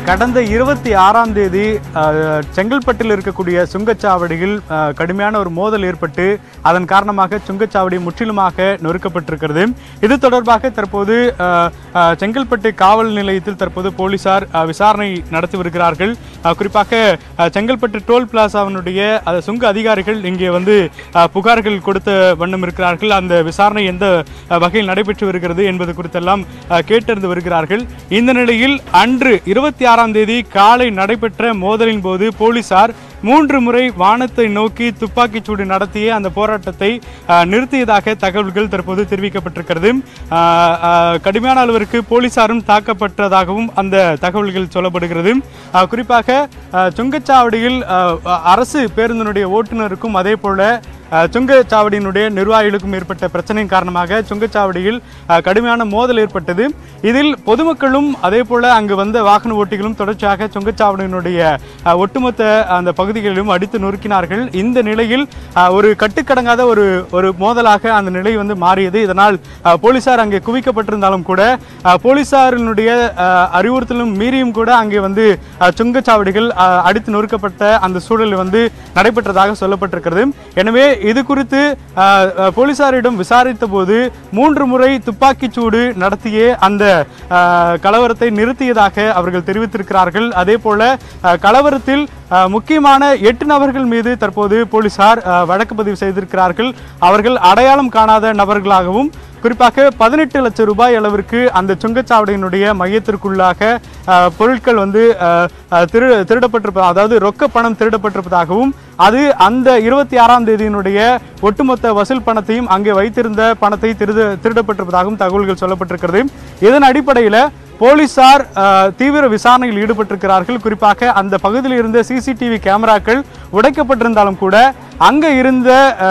கடந்த இருபத்தி ஆறாம் தேதி அஹ், செங்கல்பட்டில் இருக்கக்கூடிய சுங்கச்சாவடியில் அஹ், கடுமையான ஒரு மோதல் ஏற்பட்டு அதன் காரணமாக சுங்கச்சாவடி முற்றிலுமாக நொறுக்கப்பட்டிருக்கிறது இது தொடர்பாக தற்போது அஹ், அஹ், செங்கல்பட்டு காவல் நிலையத்தில் தற்போது போலீசார் அஹ், விசாரணை நடத்தி வருகிறார்கள் அஹ், குறிப்பாக அஹ், செங்கல்பட்டு டோல் பிளாசாவினுடைய அஹ், சுங்க அதிகாரிகள் இங்கே வந்து அஹ், புகார்கள் கொடுத்த வண்ணம் இருக்கிறார்கள் அந்த விசாரணை எந்த அஹ், வகையில் நடைபெற்று வருகிறது என்பது குறித்தெல்லாம் அஹ், கேட்டறிந்து வருகிறார்கள் இந்த நிலையில் அன்று இருபத்தி ஆறாம் தேதி காலை நடைபெற்ற மோதலின் போது போலீசார் மூன்று முறை வானத்தை நோக்கி துப்பாக்கிச் சூடு நடத்திய அந்த போராட்டத்தை அஹ், நிறுத்தியதாக தகவல்கள் தற்போது தெரிவிக்கப்பட்டிருக்கிறது அஹ், அஹ், கடுமையான அளவிற்கு போலீசாரும் தாக்கப்பட்டதாகவும் அந்த தகவல்கள் சொல்லப்படுகிறது அஹ், குறிப்பாக அஹ், சுங்கச்சாவடியில் அஹ், அரசு பேருந்தினுடைய ஓட்டுநருக்கும் அதே போல அஹ், சுங்கச்சாவடியினுடைய நிர்வாகிகளுக்கும் ஏற்பட்ட பிரச்சனையின் காரணமாக சுங்கச்சாவடியில் அஹ், கடுமையான மோதல் ஏற்பட்டது இதில் பொதுமக்களும் அதே போல அங்கு வந்த வாகன ஓட்டிகளும் தொடர்ச்சியாக சுங்கச்சாவடியினுடைய அஹ், ஒட்டுமொத்த அந்த பகுதிகளிலும் அடித்து நொறுக்கினார்கள் இந்த நிலையில் அஹ், ஒரு கட்டுக்கடங்காத ஒரு ஒரு மோதலாக அந்த நிலை வந்து மாறியது இதனால் அஹ், போலீசார் அங்கே குவிக்கப்பட்டிருந்தாலும் கூட அஹ், போலீசாரினுடைய அஹ், அறிவுறுத்தலும் மீறியும் கூட அங்கே வந்து அஹ், சுங்கச்சாவடிகள் அஹ், அடித்து நொறுக்கப்பட்ட அந்த சூழல் வந்து நடைபெற்றதாக சொல்லப்பட்டிருக்கிறது எனவே இது குறித்து அஹ், அஹ், போலீசாரிடம் விசாரித்த போது மூன்று முறை துப்பாக்கிச் சூடு நடத்திய அந்த அஹ், கலவரத்தை நிறுத்தியதாக அவர்கள் தெரிவித்திருக்கிறார்கள் அதே போல அஹ், கலவரத்தில் அஹ், முக்கியமான எட்டு நபர்கள் மீது தற்போது போலீசார் அஹ், வழக்கு பதிவு செய்திருக்கிறார்கள் அவர்கள் அடையாளம் காணாத நபர்களாகவும் குறிப்பாக பதினெட்டு லட்சம் ரூபாய் அளவிற்கு அந்த சுங்கச்சாவடியினுடைய மையத்திற்குள்ளாக அஹ், பொருட்கள் வந்து அஹ், அஹ், திரு திருடப்பட்டிருப்ப அதாவது ரொக்க பணம் திருடப்பட்டிருப்பதாகவும் அது அந்த இருபத்தி ஆறாம் தேதியினுடைய ஒட்டுமொத்த வசூல் பணத்தையும் அங்கே வைத்திருந்த பணத்தை திருட திருடப்பட்டிருப்பதாகவும் தகவல்கள் சொல்லப்பட்டிருக்கிறது இதன் அடிப்படையில் போலீசார் அஹ், தீவிர விசாரணையில் ஈடுபட்டிருக்கிறார்கள் குறிப்பாக அந்த பகுதியில் இருந்த சிசிடிவி கேமராக்கள் உடைக்கப்பட்டிருந்தாலும் கூட அங்கே இருந்த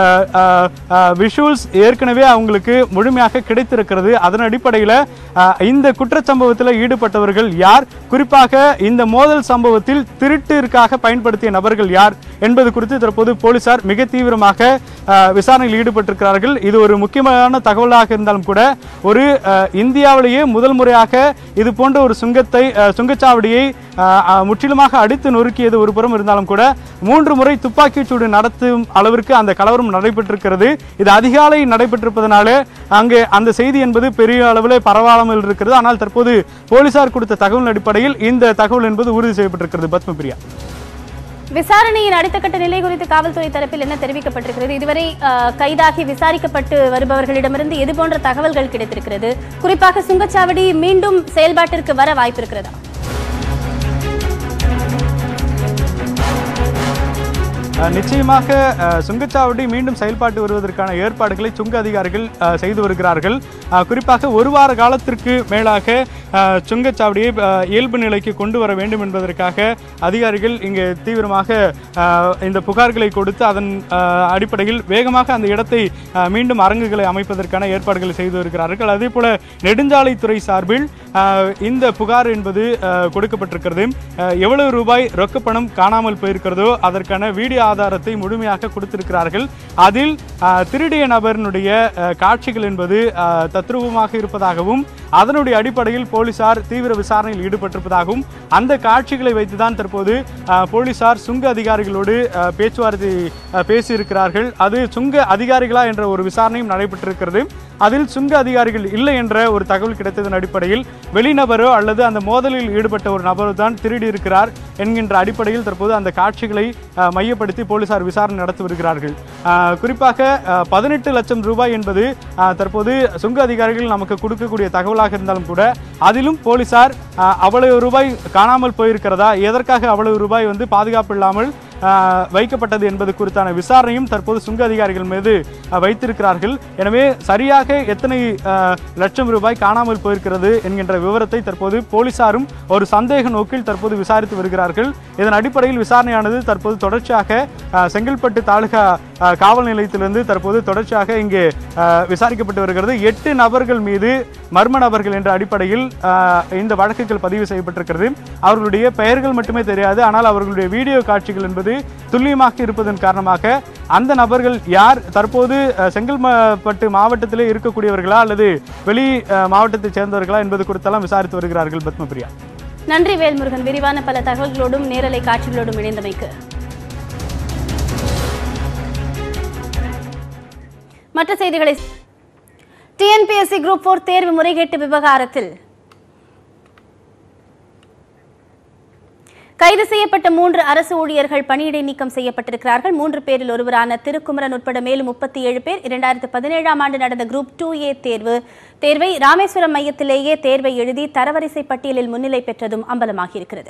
விஷுவல்ஸ் ஏற்கனவே அவங்களுக்கு முழுமையாக கிடைத்திருக்கிறது அதன் அடிப்படையில் அஹ், இந்த குற்றச்சம்பவத்தில் ஈடுபட்டவர்கள் யார் குறிப்பாக இந்த மோதல் சம்பவத்தில் திருட்டிற்காக பயன்படுத்திய நபர்கள் யார் என்பது குறித்து தற்போது போலீசார் மிக தீவிரமாக அஹ், விசாரணையில் ஈடுபட்டிருக்கிறார்கள் இது ஒரு முக்கியமான தகவலாக இருந்தாலும் கூட ஒரு அஹ், இந்தியாவிலேயே முதல் முறையாக இது போன்ற ஒரு சுங்கத்தை அஹ், சுங்கச்சாவடியை அஹ், அஹ், முற்றிலுமாக அடித்து நொறுக்கியது ஒரு புறம் இருந்தாலும் கூட மூன்று முறை துப்பாக்கிச் சூடு நடத்தும் அளவிற்கு அந்த கலவரம் நடைபெற்றிருக்கிறது இது அதிகாலை நடைபெற்றிருப்பதனால அங்கே அந்த செய்தி என்பது பெரிய அளவில் பரவாமல் இருக்கிறது ஆனால் தற்போது போலீசார் கொடுத்த தகவல் அடிப்படையில் இந்த தகவல் என்பது உறுதி செய்யப்பட்டிருக்கிறது பத்மபிரியா விசாரணையின் அடுத்த கட்ட நிலை குறித்து காவல்துறை தரப்பில் என்ன தெரிவிக்கப்பட்டிருக்கிறது இதுவரை அஹ், கைதாகி விசாரிக்கப்பட்டு வருபவர்களிடமிருந்து எது போன்ற தகவல்கள் கிடைத்திருக்கிறது குறிப்பாக சுங்கச்சாவடி மீண்டும் செயல்பாட்டிற்கு வர வாய்ப்பு இருக்கிறதா அஹ், நிச்சயமாக அஹ், சுங்கச்சாவடி மீண்டும் செயல்பாட்டு வருவதற்கான ஏற்பாடுகளை சுங்க அதிகாரிகள் அஹ், செய்து வருகிறார்கள் அஹ், குறிப்பாக ஒரு வார காலத்திற்கு மேலாக அஹ், சுங்கச்சாவடியை அஹ், இயல்பு நிலைக்கு கொண்டு வர வேண்டும் என்பதற்காக அதிகாரிகள் இங்கே தீவிரமாக அஹ், இந்த புகார்களை கொடுத்து அதன் அஹ், அடிப்படையில் வேகமாக அந்த இடத்தை அஹ், மீண்டும் அரங்குகளை அமைப்பதற்கான ஏற்பாடுகளை செய்து வருகிறார்கள் அதே போல நெடுஞ்சாலைத்துறை சார்பில் அஹ், இந்த புகார் என்பது அஹ், கொடுக்கப்பட்டிருக்கிறது அஹ், எவ்வளவு ரூபாய் ரொக்க பணம் காணாமல் போயிருக்கிறதோ அதற்கான வீடியோ ஆதாரத்தை முழுமையாக கொடுத்திருக்கிறார்கள் அதில் அஹ், திருடிய நபரினுடைய அஹ், காட்சிகள் என்பது அஹ், தத்ரூபமாக இருப்பதாகவும் அதனுடைய அடிப்படையில் போலீசார் தீவிர விசாரணையில் ஈடுபட்டிருப்பதாகவும் அந்த காட்சிகளை வைத்துதான் தற்போது அஹ், போலீசார் சுங்க அதிகாரிகளோடு அஹ், பேச்சுவார்த்தை அஹ், பேசியிருக்கிறார்கள் அது சுங்க அதிகாரிகளா என்ற ஒரு விசாரணையும் நடைபெற்றிருக்கிறது அதில் சுங்க அதிகாரிகள் இல்லை என்ற ஒரு தகவல் கிடைத்ததன் அடிப்படையில் வெளிநபரோ அல்லது அந்த மோதலில் ஈடுபட்ட ஒரு நபரோ தான் திருடி இருக்கிறார் என்கின்ற அடிப்படையில் தற்போது அந்த காட்சிகளை அஹ், மையப்படுத்தி போலீசார் விசாரணை நடத்தி வருகிறார்கள் அஹ், குறிப்பாக பதினெட்டு லட்சம் ரூபாய் என்பது அஹ், தற்போது சுங்க அதிகாரிகள் நமக்கு கொடுக்கக்கூடிய தகவலாக இருந்தாலும் கூட அதிலும் போலீசார் அஹ், அவ்வளவு ரூபாய் காணாமல் போயிருக்கிறதா எதற்காக அவ்வளவு ரூபாய் வந்து பாதுகாப்பு இல்லாமல் அஹ், வைக்கப்பட்டது என்பது குறித்தான விசாரணையும் தற்போது சுங்க அதிகாரிகள் மீது அஹ், வைத்திருக்கிறார்கள் எனவே சரியாக எத்தனை அஹ், லட்சம் ரூபாய் காணாமல் போயிருக்கிறது என்கின்ற விவரத்தை தற்போது போலீசாரும் ஒரு சந்தேக நோக்கில் தற்போது விசாரித்து வருகிறார்கள் இதன் அடிப்படையில் விசாரணையானது தற்போது தொடர்ச்சியாக அஹ், செங்கல்பட்டு தாலுகா அஹ், காவல் நிலையத்திலிருந்து தற்போது தொடர்ச்சியாக இங்கே அஹ், விசாரிக்கப்பட்டு வருகிறது எட்டு நபர்கள் மீது மர்ம நபர்கள் என்ற அடிப்படையில் அஹ், இந்த வழக்குகள் பதிவு செய்யப்பட்டிருக்கிறது அவர்களுடைய பெயர்கள் மட்டுமே தெரியாது ஆனால் அவர்களுடைய வீடியோ காட்சிகள் என்பது துல்லியமாக இருப்பதன் காரணமாக அந்த நபர்கள் யார் தற்போது அஹ், செங்கல்பட்டு மாவட்டத்திலே இருக்கக்கூடியவர்களா அல்லது வெளி அஹ், மாவட்டத்தைச் சேர்ந்தவர்களா என்பது குறித்தெல்லாம் விசாரித்து வருகிறார்கள் பத்மபிரியா நன்றி வேல்முருகன் விரிவான பல தகவல்களோடும் நேரலை காட்சிகளோடும் இணைந்தமைக்கு மற்ற செய்திகளை டிஎன்பிஎஸ்சி குரூப் போர் தேர்வு முறைகேட்டு விவகாரத்தில் கைது செய்யப்பட்ட மூன்று அரசு ஊழியர்கள் பணியிடை நீக்கம் செய்யப்பட்டிருக்கிறார்கள் மூன்று பேரில் ஒருவரான திருக்குமரன் உட்பட மேலும் முப்பத்தி ஏழு பேர் இரண்டாயிரத்து பதினேழாம் ஆண்டு நடந்த குரூப் டூ ஏ தேர்வு தேர்வை ராமேஸ்வரம் மையத்திலேயே தேர்வை எழுதி தரவரிசை பட்டியலில் முன்னிலை பெற்றதும் அம்பலமாகியிருக்கிறது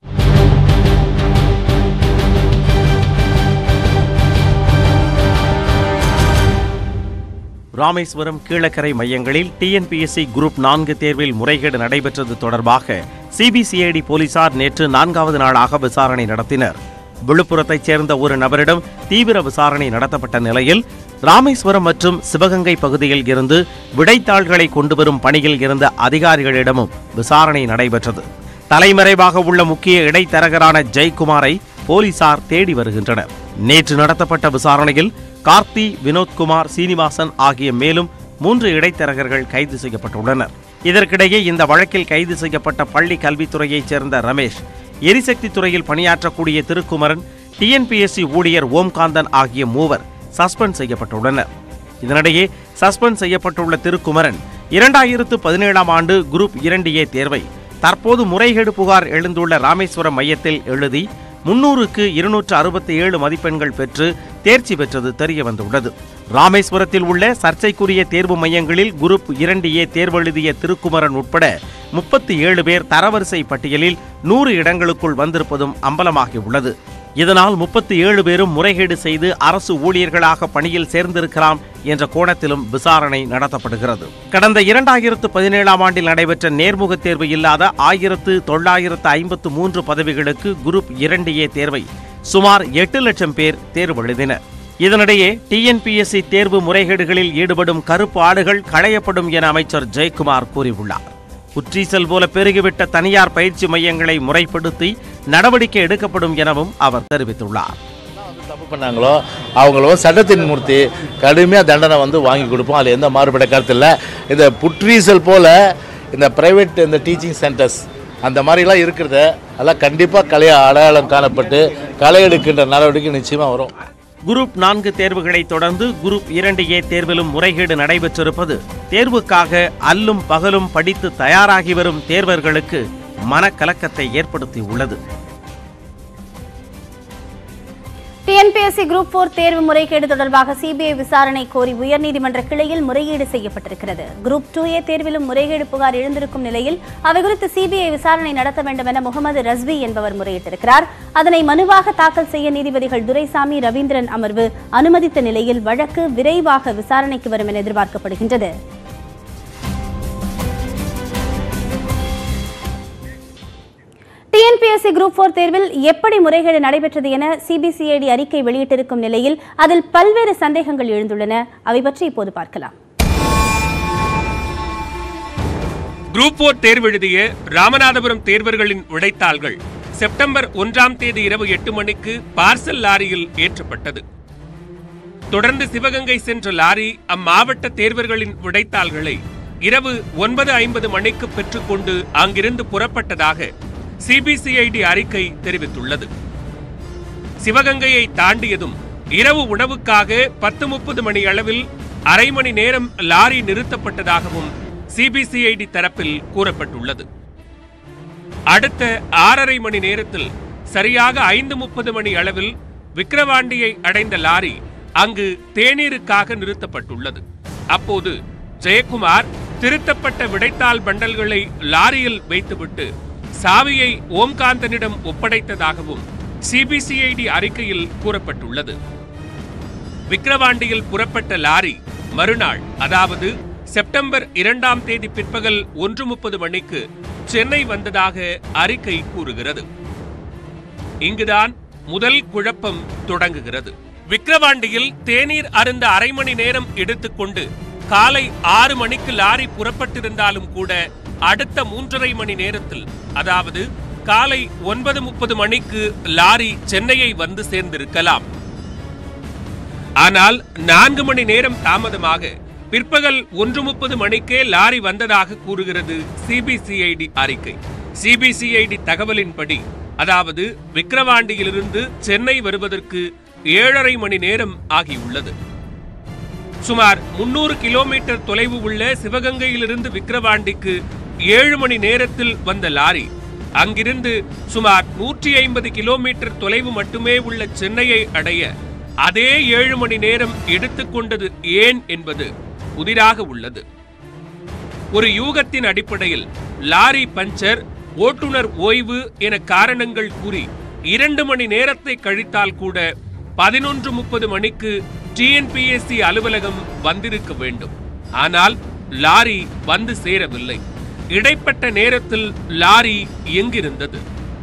ராமேஸ்வரம் கீழக்கரை மையங்களில் டிஎன்பிஎஸ்சி குரூப் நான்கு தேர்வில் முறைகேடு நடைபெற்றது தொடர்பாக சிபிசிஐடி போலீசார் நேற்று நான்காவது நாளாக விசாரணை நடத்தினர் விழுப்புரத்தைச் சேர்ந்த ஒரு நபரிடம் தீவிர விசாரணை நடத்தப்பட்ட நிலையில் ராமேஸ்வரம் மற்றும் சிவகங்கை பகுதியில் இருந்து விடைத்தாள்களை கொண்டுவரும் பணியில் இருந்த அதிகாரிகளிடமும் விசாரணை நடைபெற்றது தலைமறைவாக உள்ள முக்கிய இடைத்தரகரான ஜெயக்குமாரை போலீசார் தேடி வருகின்றனர் நேற்று நடத்தப்பட்ட விசாரணையில் கார்த்தி வினோத்குமார் சீனிவாசன் ஆகிய மேலும் மூன்று இடைத்தரகர்கள் கைது செய்யப்பட்டுள்ளனர் இதற்கிடையே இந்த வழக்கில் கைது செய்யப்பட்ட பள்ளி கல்வித்துறையைச் சேர்ந்த ரமேஷ் எரிசக்தி துறையில் பணியாற்றக்கூடிய திருக்குமரன் டிஎன்பிஎஸ்சி ஊழியர் ஓம்காந்தன் ஆகிய மூவர் சஸ்பெண்ட் செய்யப்பட்டுள்ளனர் இதனிடையே சஸ்பெண்ட் செய்யப்பட்டுள்ள திருக்குமரன் இரண்டாயிரத்து பதினேழாம் ஆண்டு குரூப் இரண்டு ஏ தேர்வை தற்போது முறைகேடு புகார் எழுந்துள்ள ராமேஸ்வரம் மையத்தில் எழுதி முன்னூறுக்கு இருநூற்று அறுபத்தி ஏழு மதிப்பெண்கள் பெற்று தேர்ச்சி பெற்றது தெரிய வந்துள்ளது ராமேஸ்வரத்தில் உள்ள சர்ச்சைக்குரிய தேர்வு மையங்களில் குரூப் இரண்டு ஏ தேர்வெழுதிய திருக்குமரன் உட்பட முப்பத்தி ஏழு பேர் தரவரிசை பட்டியலில் நூறு இடங்களுக்குள் வந்திருப்பதும் அம்பலமாகியுள்ளது இதனால் முப்பத்தி ஏழு பேரும் முறைகேடு செய்து அரசு ஊழியர்களாக பணியில் சேர்ந்திருக்கலாம் என்ற கோணத்திலும் விசாரணை நடத்தப்படுகிறது கடந்த இரண்டாயிரத்து பதினேழாம் ஆண்டில் நடைபெற்ற நேர்முக தேர்வு இல்லாத ஆயிரத்து தொள்ளாயிரத்து ஐம்பத்து மூன்று பதவிகளுக்கு குரூப் இரண்டு ஏ தேர்வை சுமார் எட்டு லட்சம் பேர் தேர்வு எழுதினர் இதனிடையே டிஎன்பிஎஸ்சி தேர்வு முறைகேடுகளில் ஈடுபடும் கருப்பு ஆடுகள் களையப்படும் என அமைச்சர் ஜெயக்குமார் கூறியுள்ளார் புற்றீசல் போல பெருகிவிட்ட தனியார் பயிற்சி மையங்களை முறைப்படுத்தி நடவடிக்கை எடுக்கப்படும் எனவும் அவர் தெரிவித்துள்ளார் தப்பு பண்ணாங்களோ அவங்களும் சட்டத்தின் மூர்த்தி கடுமையாக தண்டனை வந்து வாங்கி கொடுப்போம் அதில் எந்த மாறுபட்ட கருத்து இல்லை இந்த புற்றீசல் போல் இந்த ப்ரைவேட் இந்த டீச்சிங் சென்டர்ஸ் அந்த மாதிரிலாம் இருக்கிறத அதெல்லாம் கண்டிப்பாக கலையை அடையாளம் காணப்பட்டு களை எடுக்கின்ற நடவடிக்கை நிச்சயமாக வரும் குரூப் நான்கு தேர்வுகளை தொடர்ந்து குரூப் இரண்டு ஏ தேர்விலும் முறைகேடு நடைபெற்றிருப்பது தேர்வுக்காக அல்லும் பகலும் படித்து தயாராகி வரும் தேர்வர்களுக்கு மனக்கலக்கத்தை ஏற்படுத்தியுள்ளது டிஎன்பிஎஸ்சி குரூப் போர் தேர்வு முறைகேடு தொடர்பாக சிபிஐ விசாரணை கோரி உயர்நீதிமன்ற கிளையில் முறையீடு செய்யப்பட்டிருக்கிறது குரூப் டூ ஏ தேர்விலும் முறைகேடு புகார் எழுந்திருக்கும் நிலையில் அவை குறித்து சிபிஐ விசாரணை நடத்த வேண்டும் என முகமது ரஸ்வி என்பவர் முறையிட்டிருக்கிறார் அதனை மனுவாக தாக்கல் செய்ய நீதிபதிகள் துரைசாமி ரவீந்திரன் அமர்வு அனுமதித்த நிலையில் வழக்கு விரைவாக விசாரணைக்கு வரும் என எதிர்பார்க்கப்படுகின்றது டிஎன்பிஎஸ்சி குரூப் போர் தேர்வில் எப்படி முறைகேடு நடைபெற்றது என சிபிசிஐடி அறிக்கை வெளியிட்டிருக்கும் நிலையில் அதில் பல்வேறு சந்தேகங்கள் எழுந்துள்ளன அவை பற்றி இப்போது பார்க்கலாம் குரூப் போர் தேர்வெழுதிய ராமநாதபுரம் தேர்வர்களின் விடைத்தாள்கள் செப்டம்பர் ஒன்றாம் தேதி இரவு எட்டு மணிக்கு பார்சல் லாரியில் ஏற்றப்பட்டது தொடர்ந்து சிவகங்கை சென்ற லாரி அம்மாவட்ட தேர்வர்களின் விடைத்தாள்களை இரவு ஒன்பது ஐம்பது மணிக்கு பெற்றுக்கொண்டு அங்கிருந்து புறப்பட்டதாக சிபிசிஐடி அறிக்கை தெரிவித்துள்ளது சிவகங்கையை தாண்டியதும் இரவு உணவுக்காக பத்து முப்பது மணி அளவில் அரை மணி நேரம் லாரி நிறுத்தப்பட்டதாகவும் சிபிசிஐடி தரப்பில் கூறப்பட்டுள்ளது அடுத்த ஆறரை மணி நேரத்தில் சரியாக ஐந்து முப்பது மணி அளவில் விக்கிரவாண்டியை அடைந்த லாரி அங்கு தேநீருக்காக நிறுத்தப்பட்டுள்ளது அப்போது ஜெயக்குமார் திருத்தப்பட்ட விடைத்தாள் பண்டல்களை லாரியில் வைத்துவிட்டு சாவியை ஓம்காந்தனிடம் ஒப்படைத்ததாகவும் சிபிசிஐடி அறிக்கையில் கூறப்பட்டுள்ளது விக்கிரவாண்டியில் புறப்பட்ட லாரி மறுநாள் அதாவது செப்டம்பர் இரண்டாம் தேதி பிற்பகல் ஒன்று முப்பது மணிக்கு சென்னை வந்ததாக அறிக்கை கூறுகிறது இங்குதான் முதல் குழப்பம் தொடங்குகிறது விக்கிரவாண்டியில் தேநீர் அருந்த அரை மணி நேரம் எடுத்துக்கொண்டு காலை ஆறு மணிக்கு லாரி புறப்பட்டிருந்தாலும் கூட அடுத்த மூன்றரை மணி நேரத்தில் அதாவது காலை ஒன்பது முப்பது மணிக்கு லாரி சென்னையை வந்து சேர்ந்திருக்கலாம் ஆனால் நான்கு மணி நேரம் தாமதமாக பிற்பகல் ஒன்று முப்பது மணிக்கே லாரி வந்ததாக கூறுகிறது சிபிசிஐடி அறிக்கை சிபிசிஐடி தகவலின்படி அதாவது விக்கிரவாண்டியிலிருந்து சென்னை வருவதற்கு ஏழரை மணி நேரம் ஆகியுள்ளது சுமார் முன்னூறு கிலோமீட்டர் தொலைவு உள்ள சிவகங்கையிலிருந்து விக்கிரவாண்டிக்கு ஏழு மணி நேரத்தில் வந்த லாரி அங்கிருந்து சுமார் நூற்றி ஐம்பது கிலோமீட்டர் தொலைவு மட்டுமே உள்ள சென்னையை அடைய அதே ஏழு மணி நேரம் எடுத்துக்கொண்டது ஏன் என்பது புதிராக உள்ளது ஒரு யூகத்தின் அடிப்படையில் லாரி பஞ்சர் ஓட்டுநர் ஓய்வு என காரணங்கள் கூறி இரண்டு மணி நேரத்தை கழித்தால் கூட பதினொன்று முப்பது மணிக்கு டிஎன்பிஎஸ்சி அலுவலகம் வந்திருக்க வேண்டும் ஆனால் லாரி வந்து சேரவில்லை இடைப்பட்ட நேரத்தில் லாரி எங்கிருந்தது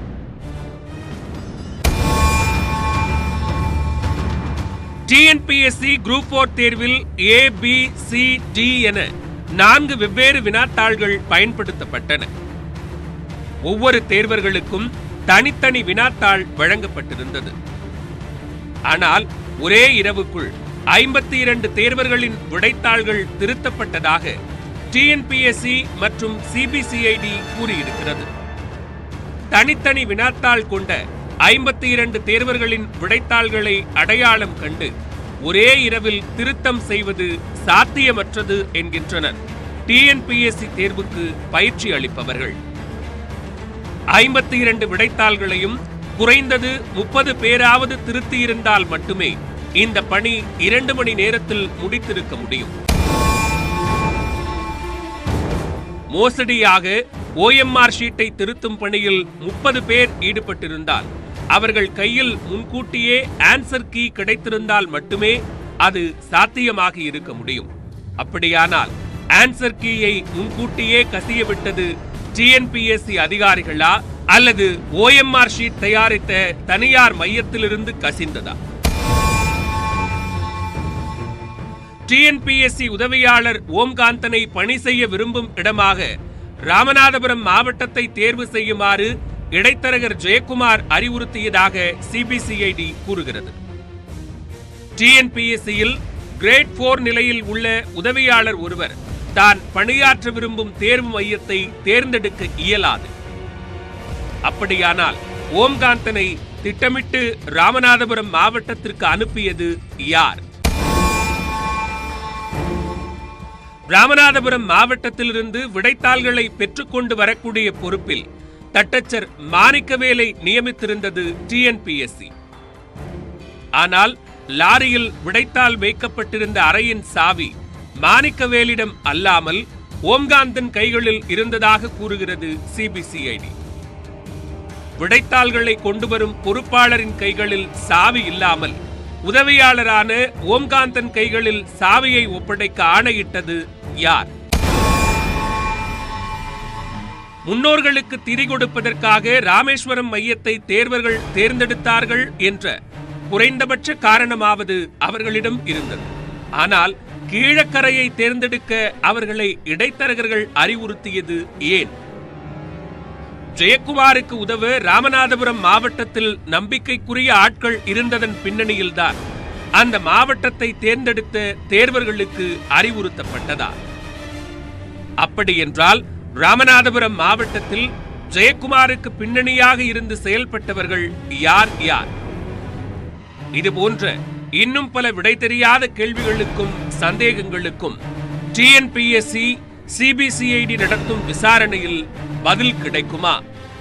டிஎன்பிஎஸ்சி குரூப் போர் தேர்வில் ஏ பி சி டி என நான்கு வெவ்வேறு வினாத்தாள்கள் பயன்படுத்தப்பட்டன ஒவ்வொரு தேர்வர்களுக்கும் தனித்தனி வினாத்தாள் வழங்கப்பட்டிருந்தது ஆனால் ஒரே இரவுக்குள் ஐம்பத்தி இரண்டு தேர்வர்களின் விடைத்தாள்கள் திருத்தப்பட்டதாக டிஎன்பிஎஸ்சி மற்றும் சிபிசிஐடி கூறியிருக்கிறது தனித்தனி வினாத்தாள் கொண்ட ஐம்பத்தி இரண்டு தேர்வர்களின் விடைத்தாள்களை அடையாளம் கண்டு ஒரே இரவில் திருத்தம் செய்வது சாத்தியமற்றது என்கின்றனர் டிஎன்பிஎஸ்சி தேர்வுக்கு பயிற்சி அளிப்பவர்கள் ஐம்பத்தி இரண்டு விடைத்தாள்களையும் குறைந்தது முப்பது பேராவது திருத்தியிருந்தால் மட்டுமே இந்த பணி இரண்டு மணி நேரத்தில் முடித்திருக்க முடியும் மோசடியாக ஓஎம்ஆர் ஷீட்டை திருத்தும் பணியில் முப்பது பேர் ஈடுபட்டிருந்தால் அவர்கள் கையில் முன்கூட்டியே ஆன்சர் கீ கிடைத்திருந்தால் மட்டுமே அது சாத்தியமாக இருக்க முடியும் அப்படியானால் ஆன்சர் கீயை முன்கூட்டியே கசியவிட்டது டிஎன்பிஎஸ்சி அதிகாரிகளா அல்லது ஓஎம்ஆர் ஷீட் தயாரித்த தனியார் மையத்திலிருந்து கசிந்ததா டிஎன்பிஎஸ்சி உதவியாளர் ஓம்காந்தனை பணி செய்ய விரும்பும் இடமாக ராமநாதபுரம் மாவட்டத்தை தேர்வு செய்யுமாறு இடைத்தரகர் ஜெயக்குமார் அறிவுறுத்தியதாக சிபிசிஐடி கூறுகிறது டிஎன்பிஎஸ்சியில் கிரேட் போர் நிலையில் உள்ள உதவியாளர் ஒருவர் தான் பணியாற்ற விரும்பும் தேர்வு மையத்தை தேர்ந்தெடுக்க இயலாது அப்படியானால் ஓம்காந்தனை திட்டமிட்டு ராமநாதபுரம் மாவட்டத்திற்கு அனுப்பியது யார் ராமநாதபுரம் மாவட்டத்திலிருந்து விடைத்தாள்களை பெற்றுக்கொண்டு வரக்கூடிய பொறுப்பில் தட்டச்சர் மாணிக்கவேலை நியமித்திருந்தது டிஎன்பிஎஸ்சி ஆனால் லாரியில் விடைத்தாள் வைக்கப்பட்டிருந்த அறையின் சாவி மாணிக்கவேலிடம் அல்லாமல் ஓம்காந்தன் கைகளில் இருந்ததாக கூறுகிறது சிபிசிஐடி விடைத்தாள்களை கொண்டு வரும் பொறுப்பாளரின் கைகளில் சாவி இல்லாமல் உதவியாளரான ஓம்காந்தன் கைகளில் சாவியை ஒப்படைக்க ஆணையிட்டது யார் முன்னோர்களுக்கு திரி கொடுப்பதற்காக ராமேஸ்வரம் மையத்தை தேர்வர்கள் தேர்ந்தெடுத்தார்கள் என்ற குறைந்தபட்ச காரணமாவது அவர்களிடம் இருந்தது ஆனால் கீழக்கரையை தேர்ந்தெடுக்க அவர்களை இடைத்தரகர்கள் அறிவுறுத்தியது ஏன் ஜெயக்குமாருக்கு உதவ ராமநாதபுரம் மாவட்டத்தில் நம்பிக்கைக்குரிய ஆட்கள் இருந்ததன் பின்னணியில்தான் அந்த மாவட்டத்தை தேர்ந்தெடுத்த தேர்வர்களுக்கு அறிவுறுத்தப்பட்டதா அப்படியென்றால் ராமநாதபுரம் மாவட்டத்தில் ஜெயக்குமாருக்கு பின்னணியாக இருந்து செயல்பட்டவர்கள் யார் யார் இது போன்ற இன்னும் பல விடை தெரியாத கேள்விகளுக்கும் சந்தேகங்களுக்கும் டிஎன்பிஎஸ்சி சிபிசிஐடி நடத்தும் விசாரணையில் பதில் கிடைக்குமா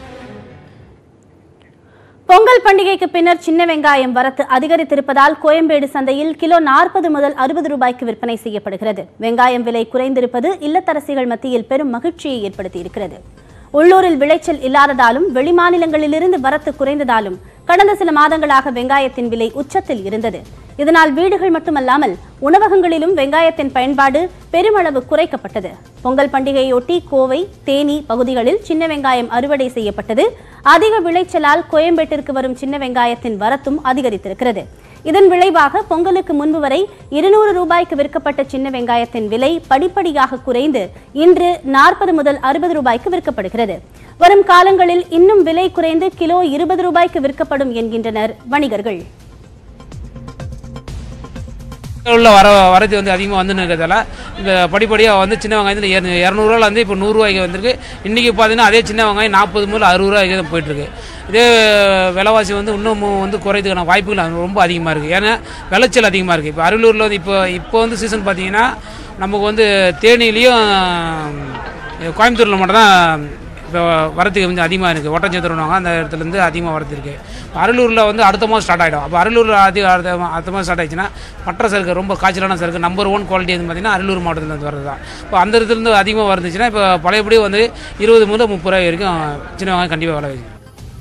பொங்கல் பண்டிகைக்கு பின்னர் சின்ன வெங்காயம் வரத்து அதிகரித்திருப்பதால் கோயம்பேடு சந்தையில் கிலோ நாற்பது முதல் அறுபது ரூபாய்க்கு விற்பனை செய்யப்படுகிறது வெங்காயம் விலை குறைந்திருப்பது இல்லத்தரசிகள் மத்தியில் பெரும் மகிழ்ச்சியை ஏற்படுத்தியிருக்கிறது உள்ளூரில் விளைச்சல் இல்லாததாலும் வெளிமாநிலங்களிலிருந்து வரத்து குறைந்ததாலும் கடந்த சில மாதங்களாக வெங்காயத்தின் விலை உச்சத்தில் இருந்தது இதனால் வீடுகள் மட்டுமல்லாமல் உணவகங்களிலும் வெங்காயத்தின் பயன்பாடு பெருமளவு குறைக்கப்பட்டது பொங்கல் பண்டிகையொட்டி கோவை தேனி பகுதிகளில் சின்ன வெங்காயம் அறுவடை செய்யப்பட்டது அதிக விளைச்சலால் கோயம்பேட்டிற்கு வரும் சின்ன வெங்காயத்தின் வரத்தும் அதிகரித்திருக்கிறது இதன் விளைவாக பொங்கலுக்கு முன்பு வரை இருநூறு ரூபாய்க்கு விற்கப்பட்ட சின்ன வெங்காயத்தின் விலை படிப்படியாக குறைந்து இன்று நாற்பது முதல் அறுபது ரூபாய்க்கு விற்கப்படுகிறது வரும் காலங்களில் இன்னும் விலை குறைந்து கிலோ இருபது ரூபாய்க்கு விற்கப்படும் என்கின்றனர் வணிகர்கள் உள்ள வர வரது வந்து அதிகமாக வந்துன்னு இருக்கிறதால இந்த படிப்படியாக வந்து சின்ன வெங்காயத்தில் இரு இரநூறுவால வந்து இப்போ நூறுரூவாய்க்கு வந்திருக்கு இன்றைக்கி பார்த்தீங்கன்னா அதே சின்ன வெங்காயம் நாற்பது முதல் அறுபது ரூபாய்க்கு தான் போயிட்டுருக்கு இதே விலைவாசி வந்து இன்னும் வந்து குறையதுக்கான வாய்ப்புகள் ரொம்ப அதிகமாக இருக்குது ஏன்னா விளைச்சல் அதிகமாக இருக்குது இப்போ அரியலூரில் வந்து இப்போ இப்போ வந்து சீசன் பார்த்தீங்கன்னா நமக்கு வந்து தேனிலையும் கோயம்புத்தூரில் மட்டும்தான் இப்போ வரத்துக்கு கொஞ்சம் அதிகமாக இருக்குது ஒட்டச்சத்திரம்வாங்க அந்த இடத்துலேருந்து அதிகமாக வரது இருக்குது இப்போ அரியலூரில் வந்து அடுத்த மாதம் ஸ்டார்ட் ஆகிடும் அப்போ அரியலூரில் அதிக அடுத்த மா- அடுத்த மாதம் ஸ்டார்ட் ஆயிடுச்சுன்னா மற்ற சரக்கு ரொம்ப காய்ச்சலான சரக்கு நம்பர் ஒன் குவாலிட்டி வந்து பார்த்திங்கன்னா அரியலூர் மாவட்டத்துலேருந்து வரது தான் இப்போ அந்த இடத்துலேருந்து அதிகமாக வந்துச்சுன்னா இப்போ பழையபடி வந்து இருபது முதல் முப்பது ரூபாய் வரைக்கும் சின்ன வெங்காயம் கண்டிப்பாக விலை வைக்கும்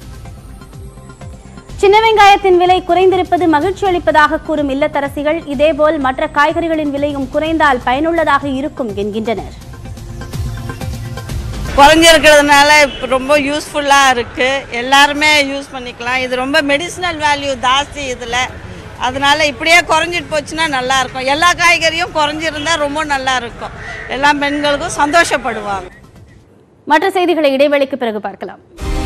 சின்ன வெங்காயத்தின் விலை குறைந்திருப்பது மகிழ்ச்சி அளிப்பதாக கூறும் இல்லத்தரசிகள் இதேபோல் மற்ற காய்கறிகளின் விலையும் குறைந்தால் பயனுள்ளதாக இருக்கும் என்கின்றனர் குறைஞ்சிருக்கிறதுனால இப்போ ரொம்ப யூஸ்ஃபுல்லாக இருக்குது எல்லாருமே யூஸ் பண்ணிக்கலாம் இது ரொம்ப மெடிசினல் வேல்யூ ஜாஸ்தி இதில் அதனால இப்படியே குறைஞ்சிட்டு போச்சுன்னா நல்லா இருக்கும் எல்லா காய்கறியும் குறைஞ்சிருந்தா ரொம்ப நல்லா இருக்கும் எல்லா பெண்களுக்கும் சந்தோஷப்படுவாங்க மற்ற செய்திகளை இடைவேளைக்கு பிறகு பார்க்கலாம்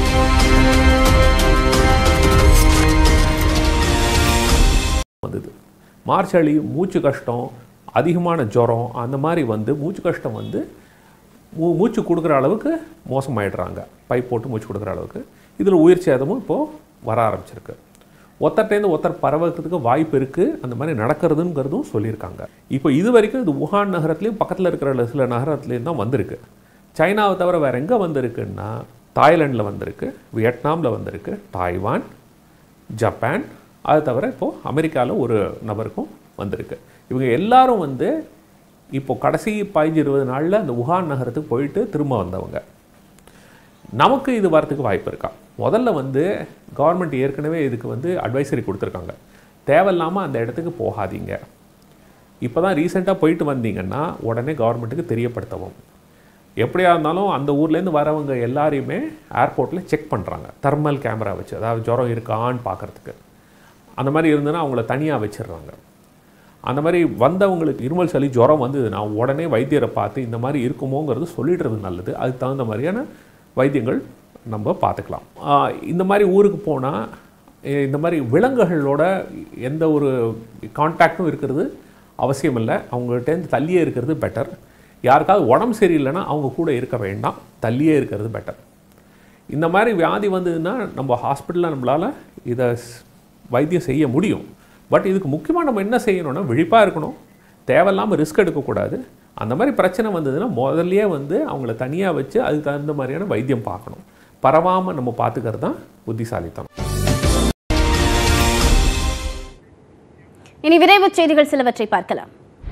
வந்தது மார்ச் சளி மூச்சு கஷ்டம் அதிகமான ஜுரம் அந்த மாதிரி வந்து மூச்சு கஷ்டம் வந்து மூ மூச்சு கொடுக்குற அளவுக்கு மோசமாயிடுறாங்க பைப் போட்டு மூச்சு கொடுக்குற அளவுக்கு இதில் உயிர் சேதமும் இப்போது வர ஆரம்பிச்சிருக்கு ஒத்தர்ட்டேருந்து ஒத்தர் பரவறதுக்கு வாய்ப்பு இருக்குது அந்த மாதிரி நடக்கிறதுங்கிறதும் சொல்லியிருக்காங்க இப்போ இது வரைக்கும் இது wuhan நகரத்துலேயும் பக்கத்தில் இருக்கிற சில நகரத்துலேயும் தான் வந்திருக்கு சைனாவை தவிர வேறு எங்கே வந்திருக்குன்னா தாய்லாண்டில் வந்திருக்கு வியட்நாமில் வந்திருக்கு தாய்வான் ஜப்பான் அது தவிர இப்போது அமெரிக்காவில் ஒரு நபருக்கும் வந்திருக்கு இவங்க எல்லாரும் வந்து இப்போ கடைசி பதினஞ்சு இருபது நாளில் அந்த உஹான் நகரத்துக்கு போயிட்டு திரும்ப வந்தவங்க நமக்கு இது வரத்துக்கு வாய்ப்பு இருக்கா முதல்ல வந்து கவர்மெண்ட் ஏற்கனவே இதுக்கு வந்து அட்வைசரி கொடுத்துருக்காங்க தேவையில்லாமல் அந்த இடத்துக்கு போகாதீங்க இப்போ தான் ரீசெண்டாக போயிட்டு வந்தீங்கன்னா உடனே கவர்மெண்ட்டுக்கு தெரியப்படுத்தவும் எப்படியா இருந்தாலும் அந்த ஊர்லேருந்து வரவங்க எல்லாரையுமே ஏர்போர்ட்டில் செக் பண்ணுறாங்க தெர்மல் கேமரா வச்சு அதாவது ஜுரம் இருக்கான்னு பார்க்குறதுக்கு அந்த மாதிரி இருந்ததுன்னா அவங்கள தனியாக வச்சிடுறாங்க அந்த மாதிரி வந்தவங்களுக்கு இருமல் சளி ஜுரம் வந்ததுன்னா உடனே வைத்தியரை பார்த்து இந்த மாதிரி இருக்குமோங்கிறது சொல்லிடுறது நல்லது அதுக்கு தகுந்த மாதிரியான வைத்தியங்கள் நம்ம பார்த்துக்கலாம் ஆஹ் இந்த மாதிரி ஊருக்கு போனால் இந்த மாதிரி விலங்குகளோட எந்த ஒரு கான்டாக்டும் இருக்கிறது அவசியம் இல்லை அவங்கள்ட்டேருந்து தள்ளியே இருக்கிறது பெட்டர் யாருக்காவது உடம்பு சரியில்லைன்னா அவங்க கூட இருக்க வேண்டாம் தள்ளியே இருக்கிறது பெட்டர் இந்த மாதிரி வியாதி வந்ததுன்னா நம்ம ஹாஸ்பிட்டலில் நம்மளால் இதை ஸ்- வைத்தியம் செய்ய முடியும் பட் இதுக்கு முக்கியமாக நம்ம என்ன செய்யணும்னா விழிப்பாக இருக்கணும் தேவையில்லாமல் ரிஸ்க் எடுக்கக்கூடாது அந்த மாதிரி பிரச்சனை வந்ததுன்னா முதல்லயே வந்து அவங்கள தனியாக வச்சு அதுக்கு தகுந்த மாதிரியான வைத்தியம் பார்க்கணும் பரவாமல் நம்ம பார்த்துக்கிறது தான் புத்திசாலித்தனம் இனி விரைவுச் செய்திகள் சிலவற்றை பார்க்கலாம்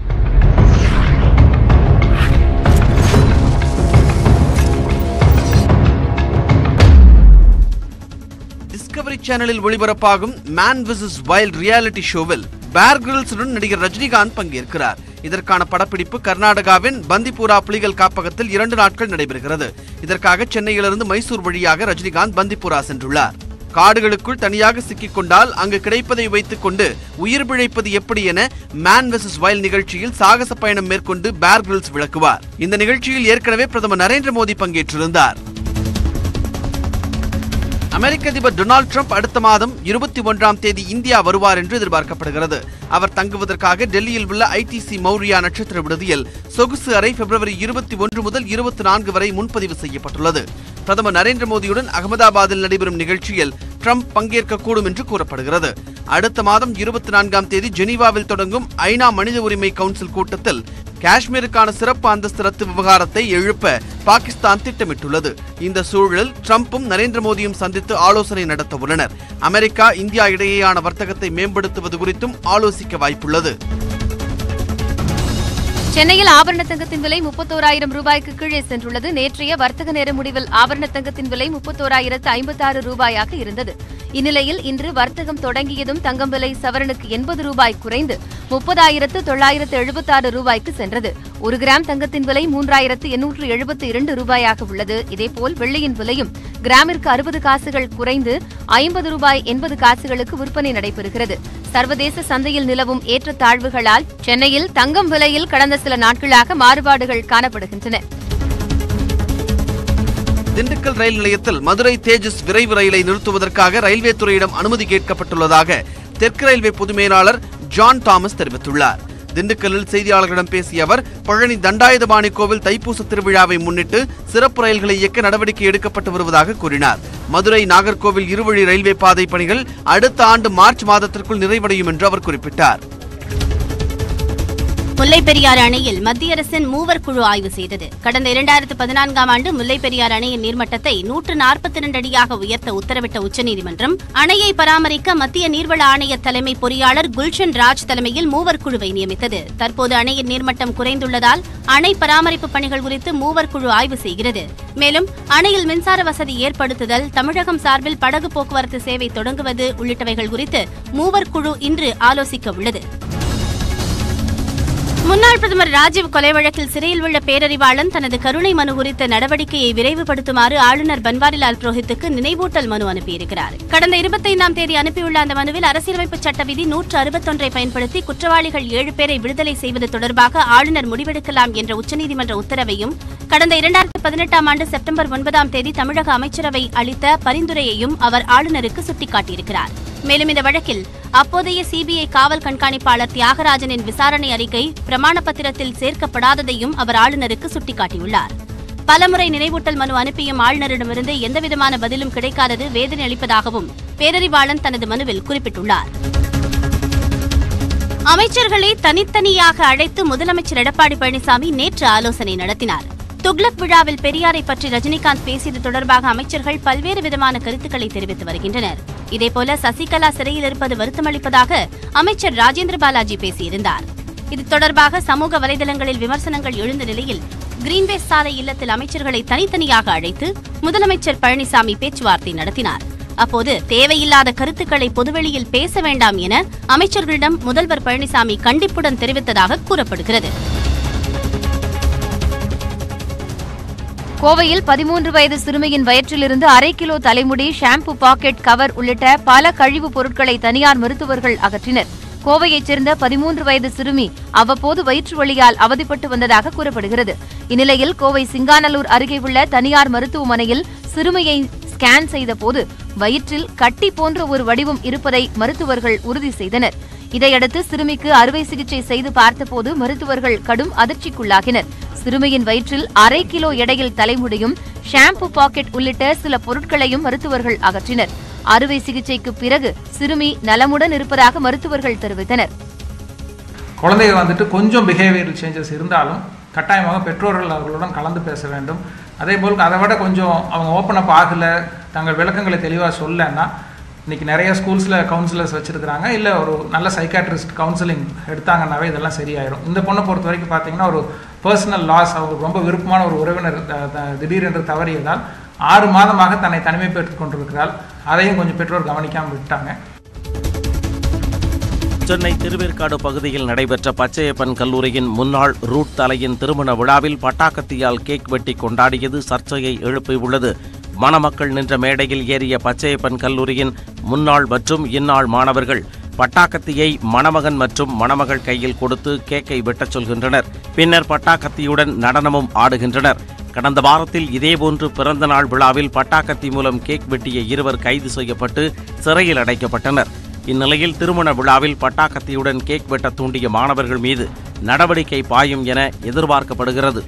டிஸ்கவரி சேனலில் ஒளிபரப்பாகும் மேன் விசஸ் வைல்ட் ரியாலிட்டி ஷோவில் பேர் கிரில்ஸுடன் நடிகர் ரஜினிகாந்த் பங்கேற்கிறார் இதற்கான படப்பிடிப்பு கர்நாடகாவின் பந்திபூரா புலிகள் காப்பகத்தில் இரண்டு நாட்கள் நடைபெறுகிறது இதற்காக சென்னையிலிருந்து மைசூர் வழியாக ரஜினிகாந்த் பந்திபூரா சென்றுள்ளார் காடுகளுக்குள் தனியாக சிக்கிக் கொண்டால் அங்கு கிடைப்பதை வைத்துக் கொண்டு உயிர் பிழைப்பது எப்படி என மேன் வெசஸ் வைல்ட் நிகழ்ச்சியில் சாகச பயணம் மேற்கொண்டு பேர் கிரில்ஸ் விளக்குவார் இந்த நிகழ்ச்சியில் ஏற்கனவே பிரதமர் நரேந்திர மோடி பங்கேற்றிருந்தார் அமெரிக்க அதிபர் டொனால்ட் ட்ரம்ப் அடுத்த மாதம் இருபத்தி ஒன்றாம் தேதி இந்தியா வருவார் என்று எதிர்பார்க்கப்படுகிறது அவர் தங்குவதற்காக டெல்லியில் உள்ள ஐடிசி மௌரியா நட்சத்திர விடுதியில் சொகுசு அறை பிப்ரவரி இருபத்தி ஒன்று முதல் இருபத்தி நான்கு வரை முன்பதிவு செய்யப்பட்டுள்ளது பிரதமர் நரேந்திர மோடியுடன் அகமதாபாத்தில் நடைபெறும் நிகழ்ச்சியில் ட்ரம்ப் பங்கேற்கக்கூடும் என்று கூறப்படுகிறது அடுத்த மாதம் இருபத்தி நான்காம் தேதி ஜெனீவாவில் தொடங்கும் ஐநா மனித உரிமை கவுன்சில் கூட்டத்தில் காஷ்மீருக்கான சிறப்பு அந்தஸ்து ரத்து விவகாரத்தை எழுப்ப பாகிஸ்தான் திட்டமிட்டுள்ளது இந்த சூழலில் ட்ரம்பும் நரேந்திர மோடியும் சந்தித்து ஆலோசனை நடத்த உள்ளனர் அமெரிக்கா இந்தியா இடையேயான வர்த்தகத்தை மேம்படுத்துவது குறித்தும் ஆலோசிக்க வாய்ப்புள்ளது சென்னையில் ஆபரண தங்கத்தின் விலை முப்பத்தோராயிரம் ரூபாய்க்கு கீழே சென்றுள்ளது நேற்றைய வர்த்தக நேர முடிவில் ஆபரண தங்கத்தின் விலை முப்பத்தோராயிரத்து ஐம்பத்தாறு ரூபாயாக இருந்தது இந்நிலையில் இன்று வர்த்தகம் தொடங்கியதும் தங்கம் விலை சவரனுக்கு எண்பது ரூபாய் குறைந்து முப்பதாயிரத்து தொள்ளாயிரத்து எழுபத்தாறு ரூபாய்க்கு சென்றது ஒரு கிராம் தங்கத்தின் விலை மூன்றாயிரத்து எண்ணூற்று எழுபத்தி இரண்டு ரூபாயாக உள்ளது இதேபோல் வெள்ளியின் விலையும் கிராமிற்கு அறுபது காசுகள் குறைந்து ஐம்பது ரூபாய் எண்பது காசுகளுக்கு விற்பனை நடைபெறுகிறது சர்வதேச சந்தையில் நிலவும் ஏற்றத்தாழ்வுகளால் சென்னையில் தங்கம் விலையில் கடந்த சில நாட்களாக மாறுபாடுகள் காணப்படுகின்றன திண்டுக்கல் ரயில் நிலையத்தில் மதுரை தேஜஸ் விரைவு ரயிலை நிறுத்துவதற்காக ரயில்வே துறையிடம் அனுமதி கேட்கப்பட்டுள்ளதாக தெற்கு ரயில்வே பொது மேலாளர் ஜான் தாமஸ் தெரிவித்துள்ளார் திண்டுக்கல்லில் செய்தியாளர்களிடம் பேசிய அவர் பழனி தண்டாயுதபாணி கோவில் தைப்பூச திருவிழாவை முன்னிட்டு சிறப்பு ரயில்களை இயக்க நடவடிக்கை எடுக்கப்பட்டு வருவதாக கூறினார் மதுரை நாகர்கோவில் இருவழி ரயில்வே பாதை பணிகள் அடுத்த ஆண்டு மார்ச் மாதத்திற்குள் நிறைவடையும் என்று அவர் குறிப்பிட்டார் முல்லைப் பெரியாறு அணையில் மத்திய அரசின் மூவர் குழு ஆய்வு செய்தது கடந்த இரண்டாயிரத்து பதினான்காம் ஆண்டு முல்லைப் பெரியாறு அணையின் நீர்மட்டத்தை நூற்று நாற்பத்தி இரண்டு அடியாக உயர்த்த உத்தரவிட்ட உச்சநீதிமன்றம் அணையை பராமரிக்க மத்திய நீர்வள ஆணைய தலைமை பொறியாளர் குல்ஷன் ராஜ் தலைமையில் மூவர் குழுவை நியமித்தது தற்போது அணையின் நீர்மட்டம் குறைந்துள்ளதால் அணை பராமரிப்பு பணிகள் குறித்து மூவர் குழு ஆய்வு செய்கிறது மேலும் அணையில் மின்சார வசதி ஏற்படுத்துதல் தமிழகம் சார்பில் படகு போக்குவரத்து சேவை தொடங்குவது உள்ளிட்டவைகள் குறித்து மூவர் குழு இன்று ஆலோசிக்க உள்ளது முன்னாள் பிரதமர் ராஜீவ் கொலை வழக்கில் சிறையில் உள்ள பேரறிவாளன் தனது கருணை மனு குறித்த நடவடிக்கையை விரைவுபடுத்துமாறு ஆளுநர் பன்வாரிலால் புரோஹித்துக்கு நினைவூட்டல் மனு அனுப்பியிருக்கிறார் கடந்த இருபத்தைந்தாம் தேதி அனுப்பியுள்ள அந்த மனுவில் அரசியலமைப்பு சட்ட விதி நூற்று அறுபத்தொன்றை பயன்படுத்தி குற்றவாளிகள் ஏழு பேரை விடுதலை செய்வது தொடர்பாக ஆளுநர் முடிவெடுக்கலாம் என்ற உச்சநீதிமன்ற உத்தரவையும் கடந்த இரண்டாயிரத்தி பதினெட்டாம் ஆண்டு செப்டம்பர் ஒன்பதாம் தேதி தமிழக அமைச்சரவை அளித்த பரிந்துரையையும் அவர் ஆளுநருக்கு சுட்டிக்காட்டியிருக்கிறார் மேலும் இந்த வழக்கில் அப்போதைய சிபிஐ காவல் கண்காணிப்பாளர் தியாகராஜனின் விசாரணை அறிக்கை பிரமாண பத்திரத்தில் சேர்க்கப்படாததையும் அவர் ஆளுநருக்கு சுட்டிக்காட்டியுள்ளார் பலமுறை நினைவூட்டல் மனு அனுப்பியும் ஆளுநரிடமிருந்து எந்தவிதமான பதிலும் கிடைக்காதது வேதனை அளிப்பதாகவும் பேரறிவாளன் தனது மனுவில் குறிப்பிட்டுள்ளார் அமைச்சர்களை தனித்தனியாக அழைத்து முதலமைச்சர் எடப்பாடி பழனிசாமி நேற்று ஆலோசனை நடத்தினார் துக்ளக் விழாவில் பெரியாரை பற்றி ரஜினிகாந்த் பேசியது தொடர்பாக அமைச்சர்கள் பல்வேறு விதமான கருத்துக்களை தெரிவித்து வருகின்றனர் இதேபோல சசிகலா சிறையில் இருப்பது வருத்தமளிப்பதாக அமைச்சர் ராஜேந்திர பாலாஜி பேசியிருந்தார் இது தொடர்பாக சமூக வலைதளங்களில் விமர்சனங்கள் எழுந்த நிலையில் கிரீன்வேஸ் சாலை இல்லத்தில் அமைச்சர்களை தனித்தனியாக அழைத்து முதலமைச்சர் பழனிசாமி பேச்சுவார்த்தை நடத்தினார் அப்போது தேவையில்லாத கருத்துக்களை பொதுவெளியில் பேச வேண்டாம் என அமைச்சர்களிடம் முதல்வர் பழனிசாமி கண்டிப்புடன் தெரிவித்ததாக கூறப்படுகிறது கோவையில் பதிமூன்று வயது சிறுமியின் வயிற்றிலிருந்து அரை கிலோ தலைமுடி ஷாம்பு பாக்கெட் கவர் உள்ளிட்ட பல கழிவுப் பொருட்களை தனியார் மருத்துவர்கள் அகற்றினர் கோவையைச் சேர்ந்த பதிமூன்று வயது சிறுமி அவ்வப்போது வயிற்று வலியால் அவதிப்பட்டு வந்ததாக கூறப்படுகிறது இந்நிலையில் கோவை சிங்காநல்லூர் அருகே உள்ள தனியார் மருத்துவமனையில் சிறுமியை ஸ்கேன் செய்தபோது வயிற்றில் கட்டி போன்ற ஒரு வடிவம் இருப்பதை மருத்துவர்கள் உறுதி செய்தனர் இதையடுத்து சிறுமிக்கு அறுவை சிகிச்சை செய்து பார்த்தபோது மருத்துவர்கள் கடும் அதிர்ச்சிக்குள்ளாகினர் சிறுமியின் வயிற்றில் அரை கிலோ எடையில் தலைமுடியும் ஷாம்பு பாக்கெட் உள்ளிட்ட சில பொருட்களையும் மருத்துவர்கள் அகற்றினர் அறுவை சிகிச்சைக்கு பிறகு சிறுமி நலமுடன் இருப்பதாக மருத்துவர்கள் தெரிவித்தனர் குழந்தைங்க வந்துட்டு கொஞ்சம் பிஹேவியரல் சேஞ்சஸ் இருந்தாலும் கட்டாயமாக பெற்றோர்கள் அவர்களுடன் கலந்து பேச வேண்டும் அதே போல் அதை விட கொஞ்சம் அவங்க ஓப்பன் அப் ஆகலை தங்கள் விளக்கங்களை தெளிவாக சொல்லலைன்னா இன்றைக்கி நிறைய ஸ்கூல்ஸில் கவுன்சிலர்ஸ் வச்சுருக்கிறாங்க இல்லை ஒரு நல்ல சைக்காட்ரிஸ்ட் கவுன்சிலிங் எடுத்தாங்கன்னாவே இதெல்லாம் சரியாயிரும் இந்த பொண்ணை பொறுத்த வரைக்கும் பார்த்தீங்கன்னா ஒரு பர்சனல் லாஸ் அவங்களுக்கு ரொம்ப விருப்பமான ஒரு உறவினர் த- த- திடீரென்று தவறியதால் ஆறு மாதமாக தன்னை தனிமைப்படுத்திக் கொண்டிருக்கிறாள் அதையும் கொஞ்சம் பெற்றோர் கவனிக்காமல் விட்டாங்க சென்னை திருவேற்காடு பகுதியில் நடைபெற்ற பச்சையப்பன் கல்லூரியின் முன்னாள் ரூட் தலையின் திருமண விழாவில் பட்டாக்கத்தியால் கேக் வெட்டி கொண்டாடியது சர்ச்சையை எழுப்பியுள்ளது மணமக்கள் நின்ற மேடையில் ஏறிய பச்சையப்பன் கல்லூரியின் முன்னாள் மற்றும் இந்நாள் மாணவர்கள் பட்டாக்கத்தியை மணமகன் மற்றும் மணமகள் கையில் கொடுத்து கேக்கை வெட்டச் சொல்கின்றனர் பின்னர் பட்டாக்கத்தியுடன் நடனமும் ஆடுகின்றனர் கடந்த வாரத்தில் இதேபோன்று பிறந்த நாள் விழாவில் பட்டாக்கத்தி மூலம் கேக் வெட்டிய இருவர் கைது செய்யப்பட்டு சிறையில் அடைக்கப்பட்டனர் இந்நிலையில் திருமண விழாவில் பட்டாக்கத்தியுடன் கேக் வெட்ட தூண்டிய மாணவர்கள் மீது நடவடிக்கை பாயும் என எதிர்பார்க்கப்படுகிறது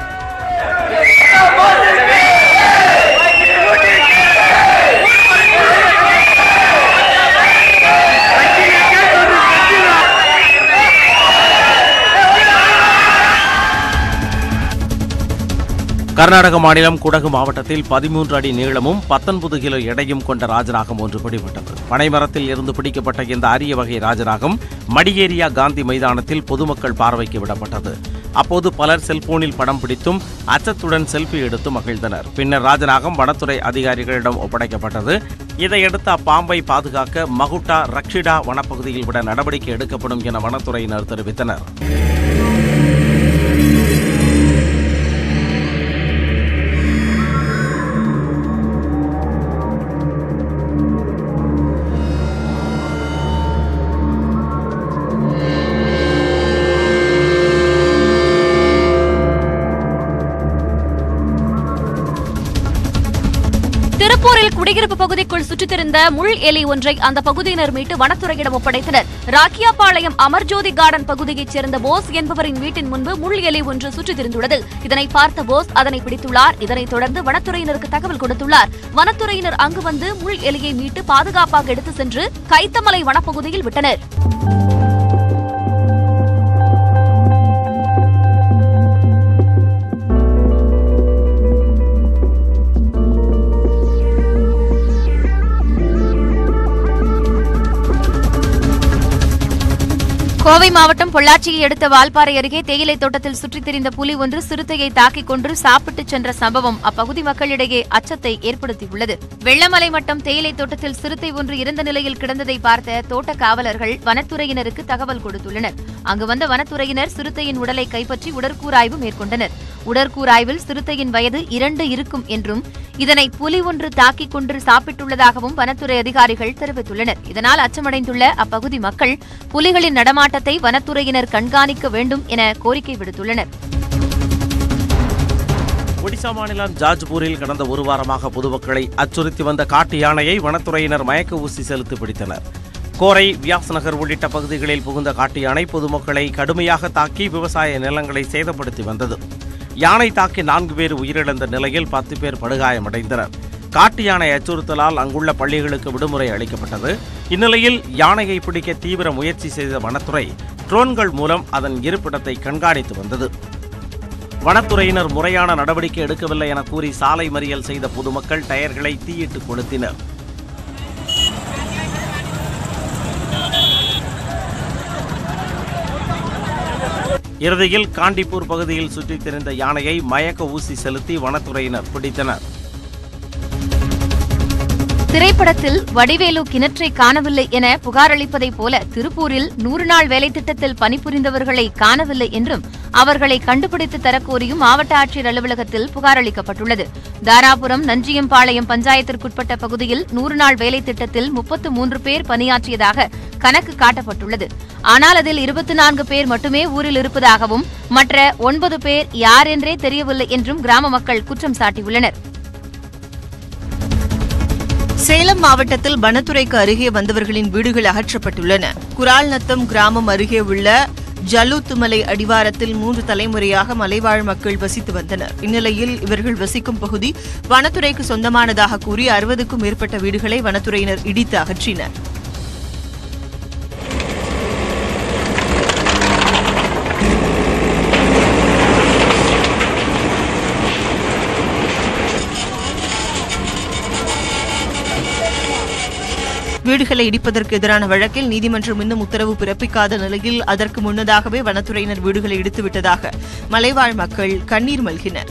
கர்நாடக மாநிலம் குடகு மாவட்டத்தில் பதிமூன்று அடி நீளமும் பத்தொன்பது கிலோ எடையும் கொண்ட ராஜநாகம் ஒன்று பிடிபட்டது பனைமரத்தில் இருந்து பிடிக்கப்பட்ட இந்த அரிய வகை ராஜநாகம் மடியேரியா காந்தி மைதானத்தில் பொதுமக்கள் பார்வைக்கு விடப்பட்டது அப்போது பலர் செல்போனில் படம் பிடித்தும் அச்சத்துடன் செல்ஃபி எடுத்து மகிழ்ந்தனர் பின்னர் ராஜநாகம் வனத்துறை அதிகாரிகளிடம் ஒப்படைக்கப்பட்டது இதையடுத்து அப்பாம்பை பாதுகாக்க மகுட்டா ரக்ஷிடா வனப்பகுதியில் விட நடவடிக்கை எடுக்கப்படும் என வனத்துறையினர் தெரிவித்தனர் திருப்பூரில் குடி குடியிருப்பு பகுதிக்குள் சுற்றித்திருந்த முள் எலி ஒன்றை அந்த பகுதியினர் மீட்டு வனத்துறையிடம் ஒப்படைத்தனர் ராக்கியாபாளையம் அமர்ஜோதி கார்டன் பகுதியைச் சேர்ந்த போஸ் என்பவரின் வீட்டின் முன்பு முள் எலி ஒன்று சுற்றித் திரிந்துள்ளது இதனை பார்த்த போஸ் அதனை பிடித்துள்ளார் இதனைத் தொடர்ந்து வனத்துறையினருக்கு தகவல் கொடுத்துள்ளார் வனத்துறையினர் அங்கு வந்து முள் எலியை மீட்டு பாதுகாப்பாக எடுத்து சென்று கைத்தமலை வனப்பகுதியில் விட்டனர் கோவை மாவட்டம் பொள்ளாச்சியை அடுத்த வால்பாறை அருகே தேயிலை தோட்டத்தில் சுற்றித் திரிந்த புலி ஒன்று சிறுத்தையை தாக்கிக் கொன்று சாப்பிட்டுச் சென்ற சம்பவம் அப்பகுதி மக்களிடையே அச்சத்தை ஏற்படுத்தியுள்ளது வெள்ளமலை மட்டம் தேயிலை தோட்டத்தில் சிறுத்தை ஒன்று இறந்த நிலையில் கிடந்ததை பார்த்த தோட்ட காவலர்கள் வனத்துறையினருக்கு தகவல் கொடுத்துள்ளனர் அங்கு வந்த வனத்துறையினர் சிறுத்தையின் உடலை கைப்பற்றி உடற்கூராய்வு மேற்கொண்டனர் உடற்கூராய்வில் சிறுத்தையின் வயது இரண்டு இருக்கும் என்றும் இதனை புலி ஒன்று தாக்கிக் கொன்று சாப்பிட்டுள்ளதாகவும் வனத்துறை அதிகாரிகள் தெரிவித்துள்ளனர் இதனால் அச்சமடைந்துள்ள அப்பகுதி மக்கள் புலிகளின் நடமாட்டத்தை வனத்துறையினர் கண்காணிக்க வேண்டும் என கோரிக்கை விடுத்துள்ளனர் ஒடிசா மாநிலம் ஜாஜ்பூரில் கடந்த ஒரு வாரமாக பொதுமக்களை அச்சுறுத்தி வந்த காட்டு யானையை வனத்துறையினர் மயக்க ஊசி செலுத்தி பிடித்தனர் கோரை வியாஸ் நகர் உள்ளிட்ட பகுதிகளில் புகுந்த காட்டு யானை பொதுமக்களை கடுமையாக தாக்கி விவசாய நிலங்களை சேதப்படுத்தி வந்தது யானை தாக்கி நான்கு பேர் உயிரிழந்த நிலையில் பத்து பேர் படுகாயமடைந்தனர் காட்டு யானை அச்சுறுத்தலால் அங்குள்ள பள்ளிகளுக்கு விடுமுறை அளிக்கப்பட்டது இந்நிலையில் யானையை பிடிக்க தீவிர முயற்சி செய்த வனத்துறை ட்ரோன்கள் மூலம் அதன் இருப்பிடத்தை கண்காணித்து வந்தது வனத்துறையினர் முறையான நடவடிக்கை எடுக்கவில்லை என கூறி சாலை மறியல் செய்த பொதுமக்கள் டயர்களை தீயிட்டு கொளுத்தினர் இறுதியில் காண்டிப்பூர் பகுதியில் சுற்றித் திரிந்த யானையை மயக்க ஊசி செலுத்தி வனத்துறையினர் பிடித்தனர் திரைப்படத்தில் வடிவேலு கிணற்றை காணவில்லை என புகார் அளிப்பதைப் போல திருப்பூரில் நூறு நாள் வேலை திட்டத்தில் பணிபுரிந்தவர்களை காணவில்லை என்றும் அவர்களை கண்டுபிடித்து தரக்கோரியும் மாவட்ட ஆட்சியர் அலுவலகத்தில் புகார் அளிக்கப்பட்டுள்ளது தாராபுரம் நஞ்சியம்பாளையம் பஞ்சாயத்திற்குட்பட்ட பகுதியில் நூறு நாள் வேலை திட்டத்தில் முப்பத்து மூன்று பேர் பணியாற்றியதாக கணக்கு காட்டப்பட்டுள்ளது ஆனால் அதில் இருபத்தி நான்கு பேர் மட்டுமே ஊரில் இருப்பதாகவும் மற்ற ஒன்பது பேர் யார் என்றே தெரியவில்லை என்றும் கிராம மக்கள் குற்றம் சாட்டியுள்ளனர் சேலம் மாவட்டத்தில் வனத்துறைக்கு அருகே வந்தவர்களின் வீடுகள் அகற்றப்பட்டுள்ளன குரால் நத்தம் கிராமம் அருகே உள்ள ஜல்லூத்துமலை அடிவாரத்தில் மூன்று தலைமுறையாக மலைவாழ் மக்கள் வசித்து வந்தனர் இந்நிலையில் இவர்கள் வசிக்கும் பகுதி வனத்துறைக்கு சொந்தமானதாக கூறி அறுபதுக்கும் மேற்பட்ட வீடுகளை வனத்துறையினர் இடித்து அகற்றினர் வீடுகளை இடிப்பதற்கு எதிரான வழக்கில் நீதிமன்றம் இன்னும் உத்தரவு பிறப்பிக்காத நிலையில் அதற்கு முன்னதாகவே வனத்துறையினர் வீடுகளை இடித்துவிட்டதாக மலைவாழ் மக்கள் கண்ணீர் மல்கினர்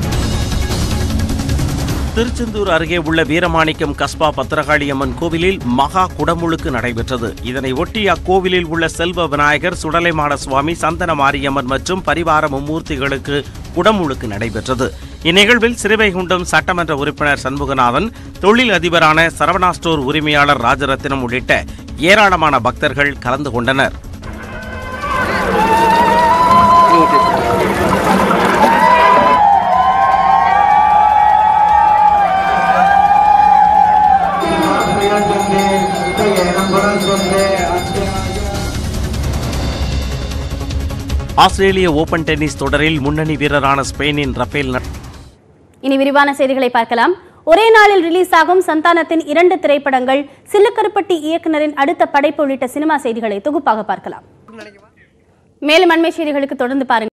திருச்செந்தூர் அருகே உள்ள வீரமாணிக்கம் கஸ்பா பத்திரகாளியம்மன் கோவிலில் மகா குடமுழுக்கு நடைபெற்றது இதனை ஒட்டி அக்கோவிலில் உள்ள செல்வ விநாயகர் சுடலைமாட சுவாமி சந்தன மாரியம்மன் மற்றும் பரிவார மும்மூர்த்திகளுக்கு குடமுழுக்கு நடைபெற்றது இந்நிகழ்வில் சிறுவைகுண்டம் சட்டமன்ற உறுப்பினர் சண்முகநாதன் தொழில் அதிபரான சரவணா ஸ்டோர் உரிமையாளர் ராஜரத்தினம் உள்ளிட்ட ஏராளமான பக்தர்கள் கலந்து கொண்டனர் ஆஸ்திரேலிய ஓபன் டென்னிஸ் தொடரில் முன்னணி வீரரான ஸ்பெயினின் ரஃபேல் நட்- இனி விரிவான செய்திகளை பார்க்கலாம் ஒரே நாளில் ரிலீஸ் ஆகும் சந்தானத்தின் இரண்டு திரைப்படங்கள் சில்லுக்கருப்பட்டி இயக்குனரின் அடுத்த படைப்பு உள்ளிட்ட சினிமா செய்திகளை தொகுப்பாக பார்க்கலாம் மேலும் அண்மை செய்திகளுக்கு தொடர்ந்து பாருங்கள்